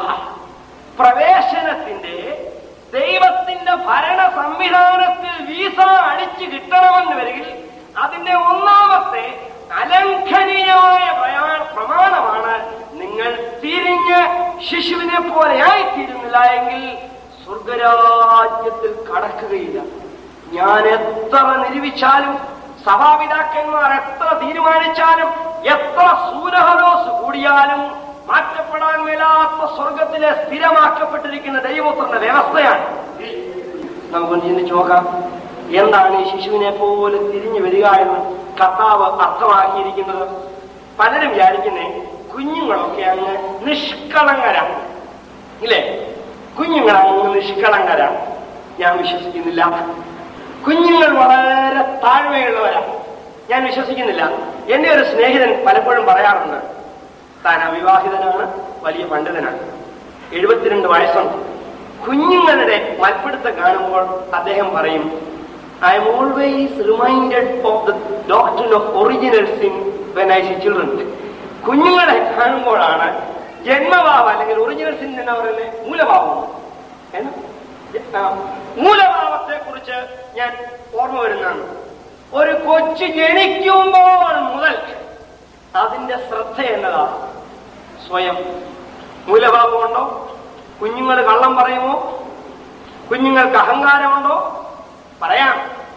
പ്രവേശനത്തിന്റെ ദൈവത്തിന്റെ ഭരണ സംവിധാനത്തിൽ വീസ അടിച്ചു കിട്ടണമെന്ന് വരികിൽ അതിന്റെ ഒന്നാമത്തെ അലംഘനീയമായ പ്രയാ- പ്രമാണമാണ് നിങ്ങൾ തിരിഞ്ഞ് ശിശുവിനെ പോലെ ആയിത്തീരുന്നില്ല എങ്കിൽ സ്വർഗരാജ്യത്തിൽ കടക്കുകയില്ല ഞാൻ എത്ര നിരൂപിച്ചാലും സഭാപിതാക്കന്മാർ എത്ര തീരുമാനിച്ചാലും എത്ര സൂരഹരോസ് കൂടിയാലും മാറ്റപ്പെടാൻ മേലാത്ത സ്വർഗത്തിലെ സ്ഥിരമാക്കപ്പെട്ടിരിക്കുന്ന ദൈവത്തിന്റെ വ്യവസ്ഥയാണ് നമുക്കൊന്ന് ചിന്തിച്ചു നോക്കാം എന്താണ് ഈ ശിശുവിനെ പോലെ തിരിഞ്ഞു വരിക എന്ന് കർത്താവ് അർത്ഥമാക്കിയിരിക്കുന്നത് പലരും വിചാരിക്കുന്നേ കുഞ്ഞുങ്ങളൊക്കെ അങ്ങ് നിഷ്കളങ്കരാണ് ഇല്ലേ കുഞ്ഞുങ്ങൾ അങ്ങ് നിഷ്കളങ്കരാണ് ഞാൻ വിശ്വസിക്കുന്നില്ല കുഞ്ഞുങ്ങൾ വളരെ താഴ്മയുള്ളവരാണ് ഞാൻ വിശ്വസിക്കുന്നില്ല എന്റെ ഒരു സ്നേഹിതൻ പലപ്പോഴും പറയാറുണ്ട് താൻ അവിവാഹിതനാണ് വലിയ പണ്ഡിതനാണ് എഴുപത്തിരണ്ട് വയസ്സുണ്ട് കുഞ്ഞുങ്ങളുടെ മൽപ്പിടുത്തം കാണുമ്പോൾ അദ്ദേഹം പറയും I'm always reminded of the doctor of original sin when I see children കുഞ്ഞുങ്ങളെ കാണുമ്പോഴാണ് ജന്മഭാവം അല്ലെങ്കിൽ ഒറിജിനൽ സിൻ എന്നാ പറയുന്നത് മൂലഭാവം എന്നാ? ആ, മൂലഭാവത്തെ കുറിച്ച് ഞാൻ ഓർമ്മ വരുന്നതാണ് ഒരു കൊച്ചു ജനിക്കുമ്പോൾ മുതൽ അതിന്റെ ശ്രദ്ധ എന്നതാ സ്വയം മൂലഭാവമുണ്ടോ കുഞ്ഞുങ്ങൾ കള്ളം പറയുമോ കുഞ്ഞുങ്ങൾക്ക് അഹങ്കാരമുണ്ടോ പറയാം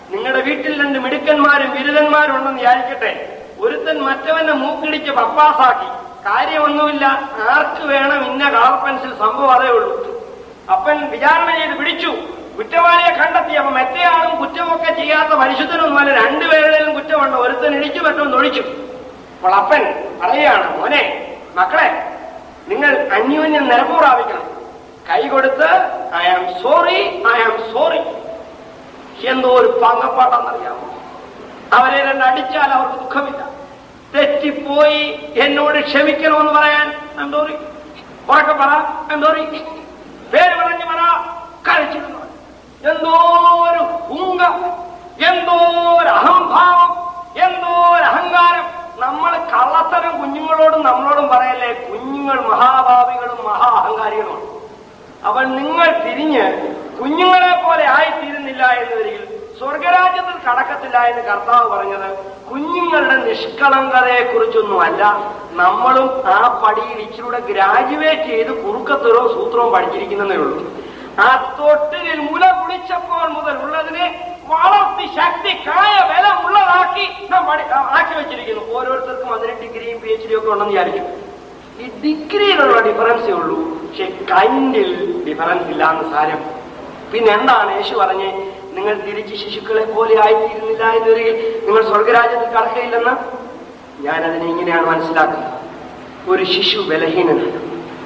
നിങ്ങളുടെ വീട്ടിൽ രണ്ട് മിടുക്കന്മാരും ബിരുദന്മാരും ഉണ്ടെന്ന് വിചാരിക്കട്ടെ ഒരുത്തൻ മറ്റവനെ മൂക്കിടിച്ച് പപ്പാസാക്കി കാര്യമൊന്നുമില്ല ആർക്ക് വേണം ഇന്ന കളർ പെൻസിൽ സംഭവം അതേ ഉള്ളൂ അപ്പൻ വിചാരണ ചെയ്ത് പിടിച്ചു കുറ്റവാളിയെ കണ്ടെത്തി അപ്പൊ മറ്റേയാളും കുറ്റമൊക്കെ ചെയ്യാത്ത പരിശുദ്ധനൊന്നുമല്ല രണ്ടുപേരുടെയും കുറ്റമുണ്ട് ഒരുത്തൻ ഇടിച്ചു മറ്റൊന്ന് ഒഴിച്ചു അപ്പോൾ അപ്പൻ പറയുകയാണ് മോനെ മക്കളെ നിങ്ങൾ അന്യോന്യം നിരപ്പ് പ്രാപിക്കണം കൈ കൊടുത്ത് I am sorry I am sorry എന്തോ ഒരു പങ്കപ്പാട്ടാന്നറിയാമോ അവരെ രണ്ട് അടിച്ചാൽ അവർക്ക് ദുഃഖമില്ല തെറ്റിപ്പോയി എന്നോട് ക്ഷമിക്കണമെന്ന് പറയാൻ ഐ സോറി ഉറക്കെ പറ ഐ സോറി പേര് പറഞ്ഞ് പറ കഴിച്ചിരുന്നു എന്തോ ഒരു ഹുങ്ക എന്തോ ഒരു അഹംഭാവം എന്തോ ഒരു അഹങ്കാരം നമ്മൾ കള്ളത്തരം കുഞ്ഞുങ്ങളോടും നമ്മളോടും പറയല്ലേ കുഞ്ഞുങ്ങൾ മഹാഭാവികളും മഹാ അഹങ്കാരികളുമാണ് അവൾ നിങ്ങൾ തിരിഞ്ഞ് കുഞ്ഞുങ്ങളെ പോലെ ആയിത്തീരുന്നില്ല എന്ന് വരികിൽ സ്വർഗരാജ്യത്തിൽ കടക്കത്തില്ല എന്ന് കർത്താവ് പറഞ്ഞത് കുഞ്ഞുങ്ങളുടെ നിഷ്കളങ്കതയെ കുറിച്ചൊന്നുമല്ല നമ്മളും ആ പടിയിൽ ഇച്ചിരൂടെ ഗ്രാജുവേറ്റ് ചെയ്ത് കുറുക്കത്തരവും സൂത്രവും പഠിച്ചിരിക്കുന്നതേ ഉള്ളൂ ആ തൊട്ടിലിൽ മുല കുളിച്ചപ്പോൾ മുതൽ ഉള്ളതിനെ വളർത്തി ശക്തി കായ ബലം ഉള്ളതാക്കി നാം പഠി- ആ, ആക്കി വെച്ചിരിക്കുന്നു ഓരോരുത്തർക്കും അതിന് ഡിഗ്രിയും പി എച്ച് ഡിയും ഒക്കെ ഉണ്ടെന്ന് വിചാരിക്കും ഈ ഡിഗ്രിയിലുള്ള ഡിഫറൻസേ ഉള്ളൂ പക്ഷെ കൈൻഡിൽ ഡിഫറൻസ് ഇല്ല എന്ന് സാരം പിന്നെ എന്താണ് യേശു പറഞ്ഞ് നിങ്ങൾ തിരിച്ച് ശിശുക്കളെ പോലെ ആയിത്തീരുന്നില്ല എന്നൊരിക്കൽ നിങ്ങൾ സ്വർഗരാജ്യത്തിൽ കടക്കയില്ലെന്ന് ഞാൻ അതിനെ ഇങ്ങനെയാണ് മനസ്സിലാക്കുന്നത് ഒരു ശിശു ബലഹീനനാണ്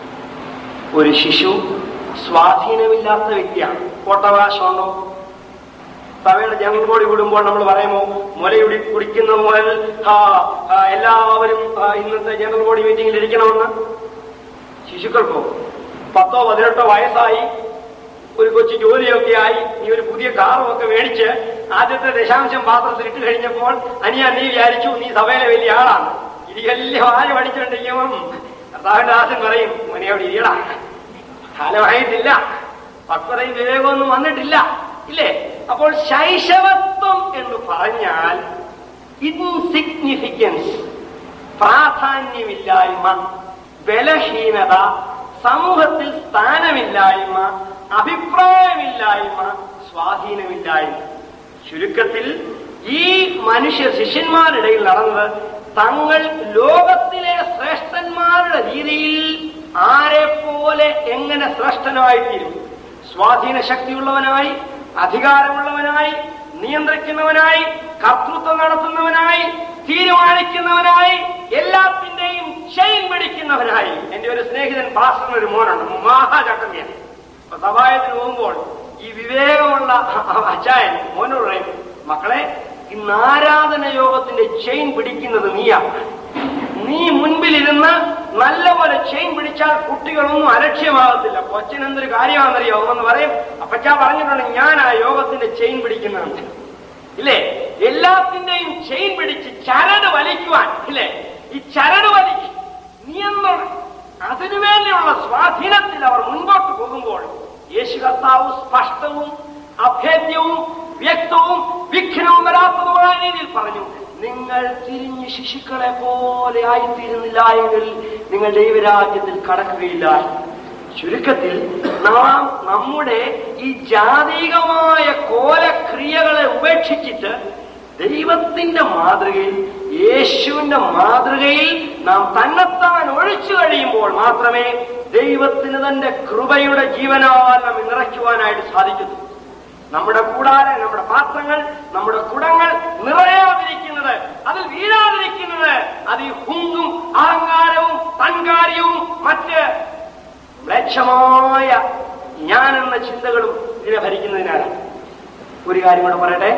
ഒരു ശിശു സ്വാധീനമില്ലാത്ത വ്യക്തിയാണ് ഓട്ടവകാശമുണ്ടോ സഭയുടെ ജനറൽ ബോഡി വിടുമ്പോൾ നമ്മൾ പറയുമോ മുലയുടി കുടിക്കുന്ന മുതൽ ആ, ആ, എല്ലാവരും ആ, ഇന്നത്തെ ജനറൽ ബോഡി മീറ്റിംഗിൽ ഇരിക്കണമെന്ന് ശിശുക്കൾക്കോ പത്തോ പതിനെട്ടോ വയസ്സായി ഒരു കൊച്ചു ജോലിയൊക്കെ ആയി നീ ഒരു പുതിയ കാറും ഒക്കെ മേടിച്ച് ആദ്യത്തെ ദശാംശം പാത്രത്തിൽ ഇട്ട് കഴിഞ്ഞപ്പോൾ അനിയ നീ വിചാരിച്ചു നീ സഭയിലെ വലിയ ആളാണ് ഇനി വലിയ ആര് പഠിച്ചുകൊണ്ടിരിക്കുമ്പം കർത്താവിന്റെ ദാസൻ പറയും മോനെയോട് ഇരിയടാ കാലമായിട്ടില്ല പക്വതയും വിവേകമൊന്നും വന്നിട്ടില്ല ഇല്ലേ അപ്പോൾ ശൈശവത്വം എന്ന് പറഞ്ഞാൽ ഇൻസിഗ്നിഫിക്കൻസ് പ്രാധാന്യമില്ലായ്മ ബലഹീനത സമൂഹത്തിൽ സ്ഥാനമില്ലായ്മ അഭിപ്രായമില്ലായ്മ സ്വാധീനമില്ലായ്മ ചുരുക്കത്തിൽ ഈ മനുഷ്യ ശിഷ്യന്മാരിടയിൽ നടന്നത് തങ്ങൾ ലോകത്തിലെ ശ്രേഷ്ഠന്മാരുടെ രീതിയിൽ ആരെ പോലെ എങ്ങനെ ശ്രേഷ്ഠനായിത്തീരും സ്വാധീന ശക്തിയുള്ളവനായി അധികാരമുള്ളവനായി നിയന്ത്രിക്കുന്നവനായി കർത്തൃത്വം നടത്തുന്നവനായി തീരുമാനിക്കുന്നവനായി എല്ലാത്തിന്റെയും ചെയിൻ പിടിക്കുന്നവനായി എന്റെ ഒരു സ്നേഹിതൻ പാസ്റ്ററിന് ഒരു മോനുണ്ട് മഹാചട്ടമ്യാണ് അപ്പൊ സഭായത്തിന് പോകുമ്പോൾ ഈ വിവേകമുള്ള അച്ചായൻ മോനോട് പറയും മക്കളെ ഇന്ന് ആരാധന യോഗത്തിന്റെ ചെയിൻ പിടിക്കുന്നത് നീയാ നീ മുൻപിലിരുന്ന് നല്ലപോലെ ചെയിൻ പിടിച്ചാൽ കുട്ടികളൊന്നും അലക്ഷ്യമാകത്തില്ല കൊച്ചിന് എന്തൊരു കാര്യമാണെന്നറിയോ എന്ന് പറയും അപ്പച്ചാ പറഞ്ഞിട്ടുണ്ട് ഞാൻ ആ യോഗത്തിന്റെ ചെയിൻ പിടിക്കുന്നതാണ് ഇല്ലേ എല്ലാത്തിന്റെയും ചെയിൻ പിടിച്ച് ചരട് വലിക്കുവാൻ ഇല്ലേ ഈ ചരട് വലി നിയന്ത്രണം അതിനുവേണ്ടിയുള്ള സ്വാധീനത്തിൽ അവർ മുൻപോട്ട് പോകുമ്പോൾ യേശു കർത്താവ് സ്പഷ്ടവും അഭേദ്യവും വ്യക്തവും വിഘ്നവും വരാത്തതുമായ രീതിയിൽ പറഞ്ഞു നിങ്ങൾ തിരിഞ്ഞ് ശിശുക്കളെ പോലെ ആയിത്തീരുന്നില്ല എങ്കിൽ നിങ്ങൾ ദൈവരാജ്യത്തിൽ കടക്കുകയില്ല ചുരുക്കത്തിൽ നാം നമ്മുടെ ഈ ജാതികമായ കോലക്രിയകളെ ഉപേക്ഷിച്ചിട്ട് ദൈവത്തിന്റെ മാതൃകയിൽ യേശുവിന്റെ മാതൃകയിൽ നാം തന്നെത്താൻ ഒഴിച്ചു കഴിയുമ്പോൾ മാത്രമേ ദൈവത്തിന് തന്റെ കൃപയുടെ ജീവനാൽ നമ്മെ നിറയ്ക്കുവാനായിട്ട് സാധിക്കുന്നു നമ്മുടെ കൂടാതെ നമ്മുടെ പാത്രങ്ങൾ നമ്മുടെ കുടങ്ങൾ നിറയാതിരിക്കുന്നത് അതിൽ വീഴാതിരിക്കുന്നത് അത് ഈ ഹുങ്കും അഹങ്കാരവും തൻകാര്യവും മറ്റ് മ്ലേച്ഛമായ ഞാൻ എന്ന ചിന്തകളും ഇതിനെ ഭരിക്കുന്നതിനാലാണ് ഒരു കാര്യം കൂടെ പറയട്ടെ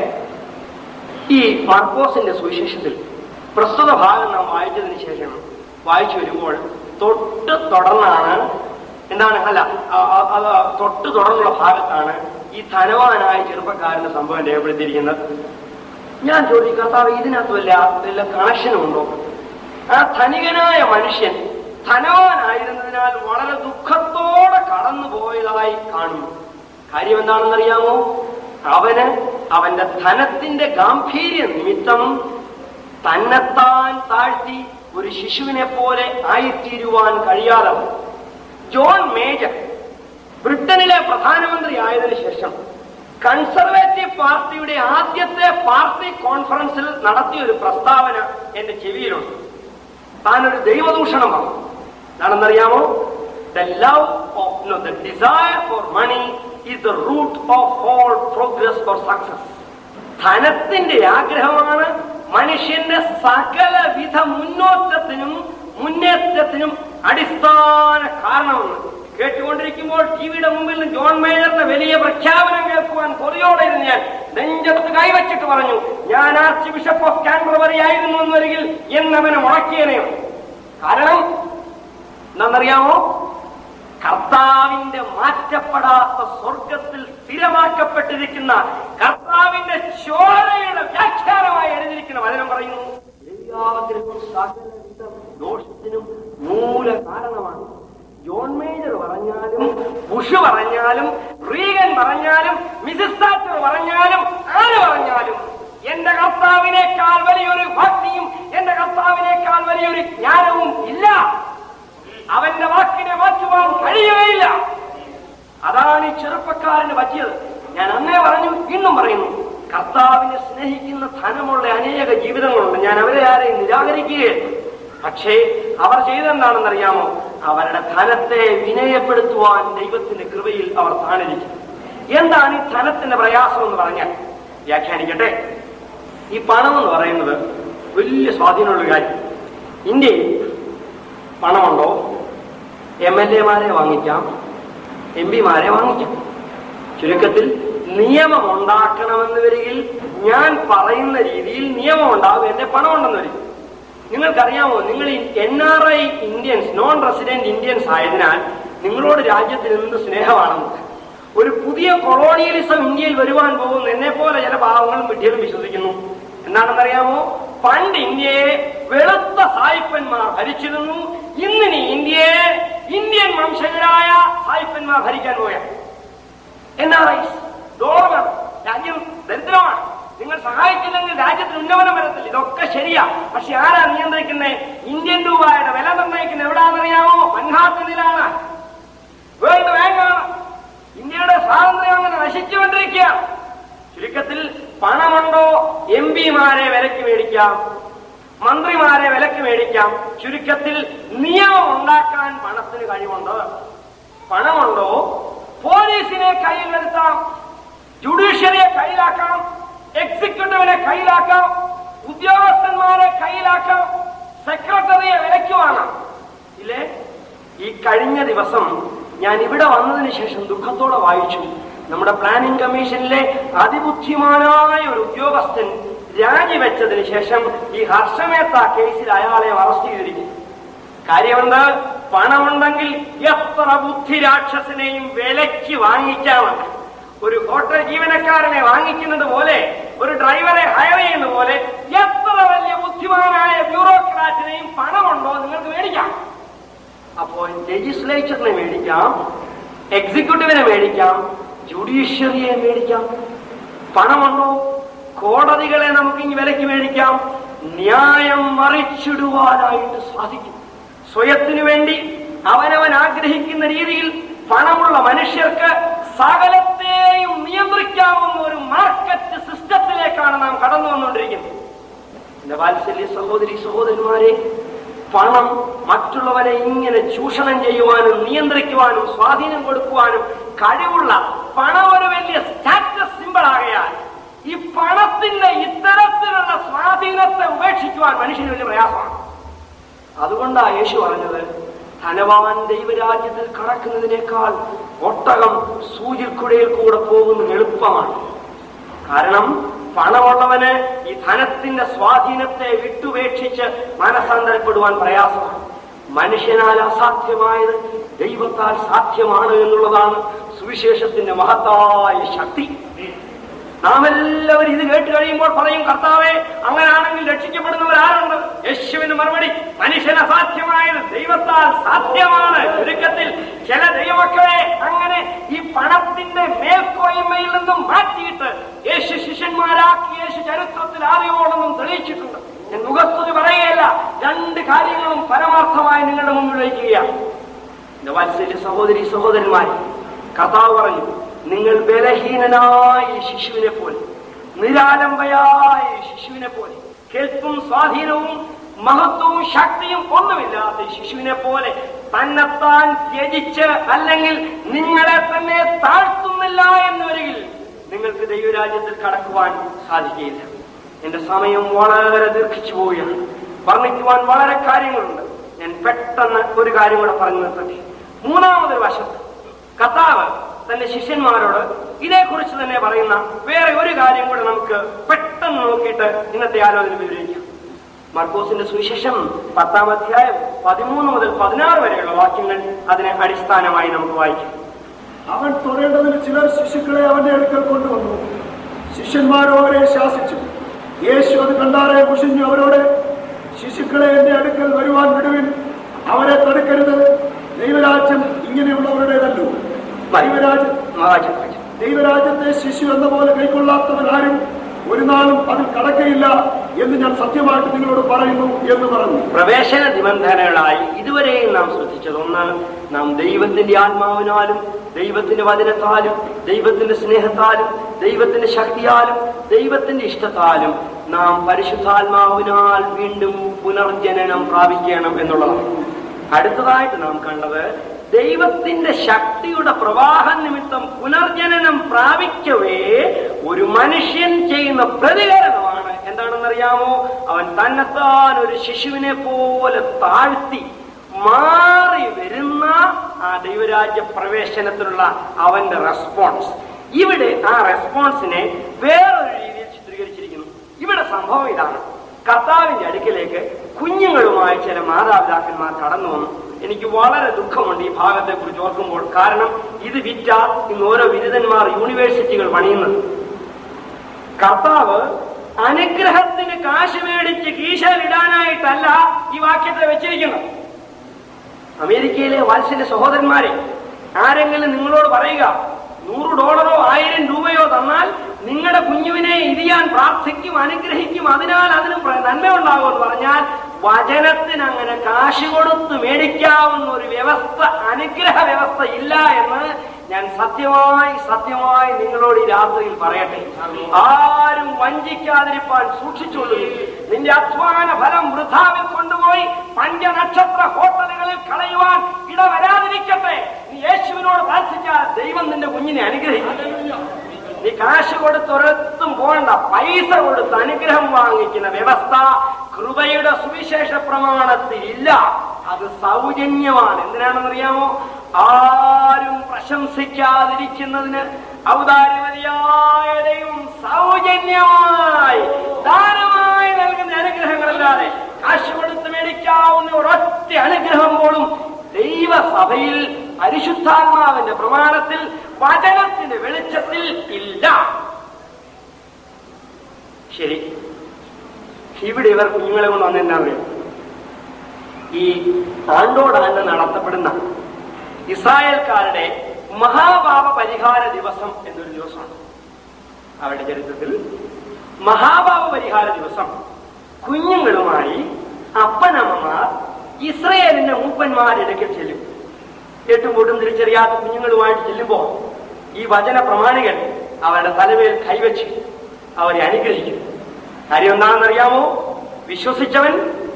ഈ മർക്കോസിന്റെ സുവിശേഷത്തിൽ പ്രസ്തുത ഭാഗം നാം വായിച്ചതിന് ശേഷം വായിച്ചു വരുമ്പോൾ തൊട്ട് തുടർന്നാണ് എന്താണ് അല്ല ആ- ആ- അത് തൊട്ട് തുടർന്നുള്ള ഭാഗത്താണ് ഈ ധനവാനായ ചെറുപ്പക്കാരന്റെ സംഭവം രേഖപ്പെടുത്തിയിരിക്കുന്നത് ഞാൻ ചോദിക്കും കർത്താവ് ഇതിനകത്ത് വല്ല വല്ല കണക്ഷനും ഉണ്ടോ ആ ധനികനായ മനുഷ്യൻ ധനവാനായിരുന്നതിനാൽ വളരെ ദുഃഖത്തോടെ കടന്നു പോയതായി കാണുന്നു കാര്യം എന്താണെന്നറിയാമോ അവന് അവന്റെ ധനത്തിന്റെ ഗാംഭീര്യ നിമിത്തം തന്നെത്താൻ താഴ്ത്തി ഒരു ശിശുവിനെ പോലെ ആയിത്തീരുവാൻ കഴിയാതെ വന്നു. ജോൺ മേജർ ബ്രിട്ടനിലെ പ്രധാനമന്ത്രി ആയതിനു ശേഷം കൺസർവേറ്റീവ് പാർട്ടിയുടെ ആദ്യത്തെ പാർട്ടി കോൺഫറൻസിൽ നടത്തിയ ഒരു പ്രസ്താവന എന്റെ ചെവിയിലുണ്ട് താനൊരു ദൈവദൂഷണമാണ് എന്താണെന്നറിയാമോ the love of no the desire for money is the root of all progress for success ധനത്തിന്റെ ആഗ്രഹമാണ് മനുഷ്യന്റെ സകലവിധ മുന്നോട്ടത്തിനും മുന്നേറ്റത്തിനും അടിസ്ഥാന കാരണമെന്ന് കേട്ടുകൊണ്ടിരിക്കുമ്പോൾ ടിവിയുടെ മുമ്പിൽ നിന്ന് ജോൺ മേയറിന്റെ വലിയ പ്രഖ്യാപനം കേൾക്കുവാൻ കൊറിയോടെ ഇരുന്ന് ഞാൻ നെഞ്ചത്ത് കൈവച്ചിട്ട് പറഞ്ഞു ഞാൻ ആർച്ച് ബിഷപ്പ് ഓഫ് കാൻബറബറി ആയിരുന്നു എന്നൊരികിൽ എന്നവനെ മുടക്കിയനെയോ കാരണം എന്താണെന്നറിയാമോ കർത്താവിന്റെ മാറ്റപ്പെടാത്ത സ്വർഗത്തിൽ സ്ഥിരമാക്കപ്പെട്ടിരിക്കുന്ന കർത്താവിന്റെ ചോരയുടെ വ്യാഖ്യാനമായി എഴുതിയിരിക്കുന്ന വചനം പറയുന്നു ദൈവാഗ്രഹം സകലവിധ ദോഷത്തിനും മൂല കാരണമാണ് ജോൺ മേജർ പറഞ്ഞാലും ബുഷ് പറഞ്ഞാലും റീഗൻ പറഞ്ഞാലും മിസിസ് താച്ചർ പറഞ്ഞാലും ആര് പറഞ്ഞാലും എന്റെ കർത്താവിനേക്കാൾ വലിയൊരു ഭക്തിയും എന്റെ കർത്താവിനേക്കാൾ വലിയൊരു ജ്ഞാനവും ഇല്ല അവന്റെ വാക്കിനെ മാറ്റുവാൻ കഴിയുകയില്ല അതാണ് ഈ ചെറുപ്പക്കാരന് പറ്റിയത് ഞാൻ അന്നേ പറഞ്ഞു ഇന്നും പറയുന്നു കർത്താവിനെ സ്നേഹിക്കുന്ന ധനമുള്ള അനേക ജീവിതങ്ങളുണ്ട് ഞാൻ അവരെ ആരെയും നിരാകരിക്കുകയില്ല പക്ഷേ അവർ ചെയ്തെന്താണെന്നറിയാമോ അവരുടെ ധനത്തെ വിനയപ്പെടുത്തുവാൻ ദൈവത്തിന്റെ കൃപയിൽ അവർ താണിരിക്കും എന്താണ് ഈ ധനത്തിന്റെ പ്രയാസം എന്ന് പറഞ്ഞാൽ വ്യാഖ്യാനിക്കട്ടെ ഈ പണം എന്ന് പറയുന്നത് വലിയ സ്വാധീനമുള്ള കാര്യം ഇന്ത്യയിൽ പണമുണ്ടോ എം എൽ എമാരെ വാങ്ങിക്കാം എം പിമാരെ വാങ്ങിക്കാം ചുരുക്കത്തിൽ നിയമം ഉണ്ടാക്കണമെന്ന് വരികിൽ ഞാൻ പറയുന്ന രീതിയിൽ നിയമം ഉണ്ടാകും എന്റെ പണമുണ്ടെന്ന് വരും നിങ്ങൾക്കറിയാമോ നിങ്ങൾ N R I Indians non resident Indians ആയതിനാൽ നിങ്ങളോട് രാജ്യത്തിന് എന്ത് സ്നേഹമാണെന്ന് ഒരു പുതിയ കൊളോണിയലിസം ഇന്ത്യയിൽ വരുവാൻ പോകുന്നു എന്നെ പോലെ ചില പാവങ്ങളും വിഡ്ഢികളും വിശ്വസിക്കുന്നു എന്താണെന്നറിയാമോ പണ്ട് ഇന്ത്യയെ വെളുത്ത സായിപ്പന്മാർ ഭരിച്ചിരുന്നു ഇന്നിനി ഇന്ത്യയെ ഇന്ത്യൻ വംശജരായ സായിപ്പന്മാർ ഭരിക്കാൻ പോയ എൻ ആർ ഐസ് ഡോളർ രാജ്യം ദരിദ്രമാണ് നിങ്ങൾ സഹായിച്ചില്ലെങ്കിൽ രാജ്യത്തിന് ഉന്നമനം വരത്തില്ല ഇതൊക്കെ ശരിയാ പക്ഷെ ആരാ നിയന്ത്രിക്കുന്നത് ഇന്ത്യൻ രൂപയുടെ വില നിർണ്ണയിക്കുന്നത് എവിടാണെന്നറിയാമോ മൻഹാട്ടനിലാണ് വേൾഡ് ബാങ്കാണ് ഇന്ത്യയുടെ സ്വാതന്ത്ര്യം അങ്ങനെ നശിച്ചുകൊണ്ടിരിക്കുക ചുരുക്കത്തിൽ പണമുണ്ടോ എം പിമാരെ വിലക്ക് മേടിക്കാം മന്ത്രിമാരെ വിലക്ക് മേടിക്കാം ചുരുക്കത്തിൽ നിയമം ഉണ്ടാക്കാൻ പണത്തിന് കഴിവുണ്ട് പണമുണ്ടോ പോലീസിനെ കയ്യിൽ വരുത്താം ജുഡീഷ്യറിയെ കയ്യിലാക്കാം എക്സിക്യൂട്ടീവിനെ കയ്യിലാക്കാം ഉദ്യോഗസ്ഥന്മാരെ കയ്യിലാക്കാം സെക്രട്ടറിയെ വിലക്ക് വാങ്ങാം ഇല്ലേ ഈ കഴിഞ്ഞ ദിവസം ഞാൻ ഇവിടെ വന്നതിന് ശേഷം ദുഃഖത്തോടെ വായിച്ചു നമ്മുടെ പ്ലാനിംഗ് കമ്മീഷനിലെ അതിബുദ്ധിമാനായ ഒരു ഉദ്യോഗസ്ഥൻ രാജിവെച്ചതിന് ശേഷം ഈ ഹർഷമേത്ത കേസിൽ അയാളെ അറസ്റ്റ് ചെയ്തിരിക്കുന്നു കാര്യമെന്ത് പണമുണ്ടെങ്കിൽ എത്ര ബുദ്ധി രാക്ഷസനെയും വിലയ്ക്ക് വാങ്ങിക്കാമെന്ന് ഒരു ഹോട്ടൽ ജീവനക്കാരനെ വാങ്ങിക്കുന്നത് പോലെ ഒരു ഡ്രൈവറെ ഹയർ ചെയ്യുന്ന പോലെ എത്ര വലിയ ബുദ്ധിമാനായ ബ്യൂറോക്രാറ്റിനെയും പണമുണ്ടോ നിങ്ങൾക്ക് മേടിക്കാം അപ്പോൾ ലെജിസ്ലേച്ചറിനെ മേടിക്കാം എക്സിക്യൂട്ടീവിനെ മേടിക്കാം ജുഡീഷ്യറിയെ മേടിക്കാം പണമുണ്ടോ കോടതികളെ നമുക്ക് ഇനി വിലയ്ക്ക് മേടിക്കാം ന്യായം മറിച്ചിടുവാനായിട്ട് സാധിക്കും സ്വയത്തിനു വേണ്ടി അവനവൻ ആഗ്രഹിക്കുന്ന രീതിയിൽ പണമുള്ള മനുഷ്യർക്ക് സകലത്തെയും നിയന്ത്രിക്കാവുന്ന ഒരു മാർക്കറ്റ് സിസ്റ്റത്തിലേക്കാണ് നാം കടന്നു വന്നുകൊണ്ടിരിക്കുന്നത് എന്റെ വാത്സല്യ സഹോദരി സഹോദരന്മാരെ പണം മറ്റുള്ളവരെ ഇങ്ങനെ ചൂഷണം ചെയ്യുവാനും നിയന്ത്രിക്കുവാനും സ്വാധീനം കൊടുക്കുവാനും കഴിവുള്ള പണം ഒരു വലിയ സ്റ്റാറ്റസ് സിമ്പിൾ ആകയാൽ ഈ പണത്തിന്റെ ഇത്തരത്തിലുള്ള സ്വാധീനത്തെ ഉപേക്ഷിക്കുവാൻ മനുഷ്യന് വലിയ പ്രയാസമാണ് അതുകൊണ്ടാ യേശു പറഞ്ഞത് ധനവാൻ ദൈവരാജ്യത്തിൽ കടക്കുന്നതിനേക്കാൾ ഒട്ടകം സൂചിക്കുഴയിൽ കൂടെ പോകുന്നത് എളുപ്പമാണ് കാരണം പണമുള്ളവന് ഈ ധനത്തിന്റെ സ്വാധീനത്തെ വിട്ടുപേക്ഷിച്ച് മനസ്സാന്തരപ്പെടുവാൻ പ്രയാസമാണ് മനുഷ്യനാൽ അസാധ്യമായത് ദൈവത്താൽ സാധ്യമാണ് എന്നുള്ളതാണ് സുവിശേഷത്തിന്റെ മഹത്തായ ശക്തി നാം എല്ലാവരും ഇത് കേട്ട് കഴിയുമ്പോൾ പറയും കർത്താവെ അങ്ങനാണെങ്കിൽ രക്ഷിക്കപ്പെടുന്നവർ ആരുണ്ട് യേശുവിന് മറുപടി മനുഷ്യന് അസാധ്യമായത് ദൈവത്താൽ സാധ്യമാണ് ചുരുക്കത്തിൽ ചില ദൈവമക്കളെ അങ്ങനെ ഈ പണത്തിന്റെ മേൽക്കോയ്മയിൽ നിന്നും മാറ്റിയിട്ട് യേശു ശിഷ്യന്മാരാക്കി യേശു ചരിത്രത്തിൽ ആരെയോടൊന്നും തെളിയിച്ചിട്ടുണ്ട് ഞാൻ മുഖസ്തുതി പറയുകയല്ല രണ്ട് കാര്യങ്ങളും പരമാർത്ഥമായി നിങ്ങളുടെ മുമ്പിൽ വയ്ക്കുകയാണ് എന്റെ വാത്സല്യ സഹോദരി സഹോദരന്മാരെ കർത്താവ് പറഞ്ഞു നിങ്ങൾ ബലഹീനനായ ഈ ശിശുവിനെ പോലെ നിരാലംബയായ ഈ ശിശുവിനെ പോലെ കേൾപ്പും സ്വാധീനവും മഹത്വവും ശക്തിയും ഒന്നുമില്ലാത്ത ഈ ശിശുവിനെ പോലെ തന്നെത്താൻ ത്യജിച്ച് അല്ലെങ്കിൽ നിങ്ങളെ തന്നെ താഴ്ത്തുന്നില്ല എന്ന് വരികിൽ നിങ്ങൾക്ക് ദൈവരാജ്യത്തിൽ കടക്കുവാൻ സാധിക്കുകയില്ല എന്റെ സമയം വളരെ ദീർഘിച്ചു പോവുകയാണ് വർണ്ണിക്കുവാൻ വളരെ കാര്യങ്ങളുണ്ട് ഞാൻ പെട്ടെന്ന് ഒരു കാര്യം കൂടെ പറഞ്ഞു നിർത്തട്ടെ മൂന്നാമതൊരു വശത്ത് കർത്താവ് തന്റെ ശിഷ്യന്മാരോട് ഇതേക്കുറിച്ച് തന്നെ പറയുന്ന വേറെ ഒരു കാര്യം കൂടെ നമുക്ക് പെട്ടെന്ന് നോക്കിയിട്ട് ഇന്നത്തെ ആലോചന വിവരിക്കാം മർക്കോസിന്റെ സുവിശേഷം പത്താം അധ്യായം പതിമൂന്ന് മുതൽ പതിനാറ് വരെയുള്ള വാക്യങ്ങൾ അതിനെ അടിസ്ഥാനമായി നമുക്ക് വായിക്കാം അവൻ തൊടേണ്ടതിന് ചിലർ ശിശുക്കളെ അവന്റെ അടുക്കൽ കൊണ്ടുവന്നു ശിഷ്യന്മാരോ അവരെ ശാസിച്ചു യേശു അത് കണ്ടാറെ മുഷിഞ്ഞു അവരോട് ശിശുക്കളെ എന്റെ അടുക്കൽ വരുവാൻ വിടുവിൻ അവരെ തടുക്കരുത് ദൈവരാജ്യം ഇങ്ങനെയുള്ളവരുടേതല്ലോ ദൈവരാജ്യം വായിക്കാം, വായിക്കാം. ദൈവരാജ്യത്തെ ശിശു എന്ന പോലെ കൈക്കൊള്ളാത്തവൻ ആരും ഒരു നാളും അതിൽ കടക്കയില്ല എന്ന് ഞാൻ സത്യമായിട്ട് നിങ്ങളോട് പറയുന്നു എന്ന് പറഞ്ഞു പ്രവേശന നിബന്ധനകളായി ഇതുവരെയും നാം ശ്രദ്ധിച്ചത് ഒന്ന് നാം ദൈവത്തിന്റെ ആത്മാവിനാലും ദൈവത്തിന്റെ വചനത്താലും ദൈവത്തിന്റെ സ്നേഹത്താലും ദൈവത്തിന്റെ ശക്തിയാലും ദൈവത്തിന്റെ ഇഷ്ടത്താലും നാം പരിശുദ്ധാത്മാവിനാൽ വീണ്ടും പുനർജനനം പ്രാപിക്കണം എന്നുള്ളതാണ് അടുത്തതായിട്ട് നാം കണ്ടത് ദൈവത്തിന്റെ ശക്തിയുടെ പ്രവാഹം നിമിത്തം പുനർജനനം പ്രാപിക്കവേ ഒരു മനുഷ്യൻ ചെയ്യുന്ന പ്രതികരണമാണ് എന്താണെന്നറിയാമോ അവൻ തന്നെത്താൻ ഒരു ശിശുവിനെ പോലെ താഴ്ത്തി മാറി വരുന്ന ആ ദൈവരാജ്യ പ്രവേശനത്തിനുള്ള അവന്റെ റെസ്പോൺസ് ഇവിടെ ആ റെസ്പോൺസിനെ വേറൊരു രീതിയിൽ ചിത്രീകരിച്ചിരിക്കുന്നു ഇവിടെ സംഭവം ഇതാണ് കർത്താവിന്റെ അടുക്കിലേക്ക് കുഞ്ഞുങ്ങളുമായി ചില മാതാപിതാക്കന്മാർ കടന്നു വന്നു എനിക്ക് വളരെ ദുഃഖമുണ്ട് ഈ ഭാഗത്തെ കുറിച്ച് ഓർക്കുമ്പോൾ കാരണം ഇത് വിറ്റ ഇന്ന് ഓരോ ബിരുദന്മാർ യൂണിവേഴ്സിറ്റികൾ പണിയുന്നത് കർത്താവ് അനുഗ്രഹത്തിന് കാശ് മേടിച്ച് കീശയിലിടാനായിട്ടല്ല ഈ വാക്യത്തെ വെച്ചിരിക്കുന്നത് അമേരിക്കയിലെ വാത്സല്യ സഹോദരന്മാരെ ആരെങ്കിലും നിങ്ങളോട് പറയുക നൂറ് ഡോളറോ ആയിരം രൂപയോ തന്നാൽ നിങ്ങളുടെ കുഞ്ഞുവിനെ ഇതിയാൻ പ്രാർത്ഥിക്കും അനുഗ്രഹിക്കും അതിനാൽ അതിന് പ്ര- നന്മയുണ്ടാകും എന്ന് പറഞ്ഞാൽ വചനത്തിന് അങ്ങനെ കാശ് കൊടുത്ത് മേടിക്കാവുന്ന ഒരു വ്യവസ്ഥ അനുഗ്രഹ വ്യവസ്ഥ ഇല്ല എന്ന് ഞാൻ സത്യമായി സത്യമായി നിങ്ങളോട് ഈ രാത്രിയിൽ പറയട്ടെ ആരും വഞ്ചിക്കാതിരിപ്പാൻ സൂക്ഷിച്ചുള്ളൂ നിന്റെ അധ്വാന ഫലം വൃഥാവിൽ കൊണ്ടുപോയി പഞ്ചനക്ഷത്ര ഹോട്ടലുകളിൽ കളയുവാൻ ഇടവരാതിരിക്കട്ടെ നീ യേശുവിനോട് പ്രാർത്ഥിച്ചാൽ ദൈവം നിന്റെ കുഞ്ഞിനെ അനുഗ്രഹിക്കും നീ കാശ് കൊടുത്ത് ഒരിടത്തും പോകണ്ട പൈസ കൊടുത്ത് അനുഗ്രഹം വാങ്ങിക്കുന്ന വ്യവസ്ഥ കൃപയുടെ സുവിശേഷ പ്രമാണത്തിൽ ഇല്ല അത് സൗജന്യമാണ് എന്തിനാണെന്നറിയാമോ ആരും പ്രശംസിക്കാതിരിക്കുന്നതിന് ഔദാര്യമതിയായ ദൈവം സൗജന്യമായി ദാനമായി നൽകുന്ന അനുഗ്രഹങ്ങളല്ലാതെ കാശ് കൊടുത്ത് മേടിക്കാവുന്ന ഒരൊറ്റ അനുഗ്രഹം പോലും ദൈവസഭയിൽ പരിശുദ്ധാത്മാവിന്റെ പ്രമാണത്തിൽ വചനത്തിന്റെ വെളിച്ചത്തിൽ ഇല്ല ശരി ഇവിടെ ഇവർ കുഞ്ഞുങ്ങളെ കൊണ്ട് വന്നെന്താ അറിയാം ഈ ആണ്ടോടാണ്ട് നടത്തപ്പെടുന്ന ഇസ്രായേൽക്കാരുടെ മഹാപാപ പരിഹാര ദിവസം എന്നൊരു ദിവസമാണ് അവരുടെ ചരിത്രത്തിൽ മഹാപാപ പരിഹാര ദിവസം കുഞ്ഞുങ്ങളുമായി അപ്പനമ്മമാർ ഇസ്രയേലിന്റെ മൂപ്പന്മാരിടയ്ക്ക് ചെല്ലും എട്ടും പൊട്ടും തിരിച്ചറിയാത്ത കുഞ്ഞുങ്ങളുമായിട്ട് ചെല്ലുമ്പോ ഈ വചന പ്രമാണികൾ അവരുടെ തലമേൽ കൈവച്ച് അവരെ അനുഗ്രഹിക്കും കാര്യം എന്താണെന്നറിയാമോ വിശ്വസിച്ചവൻ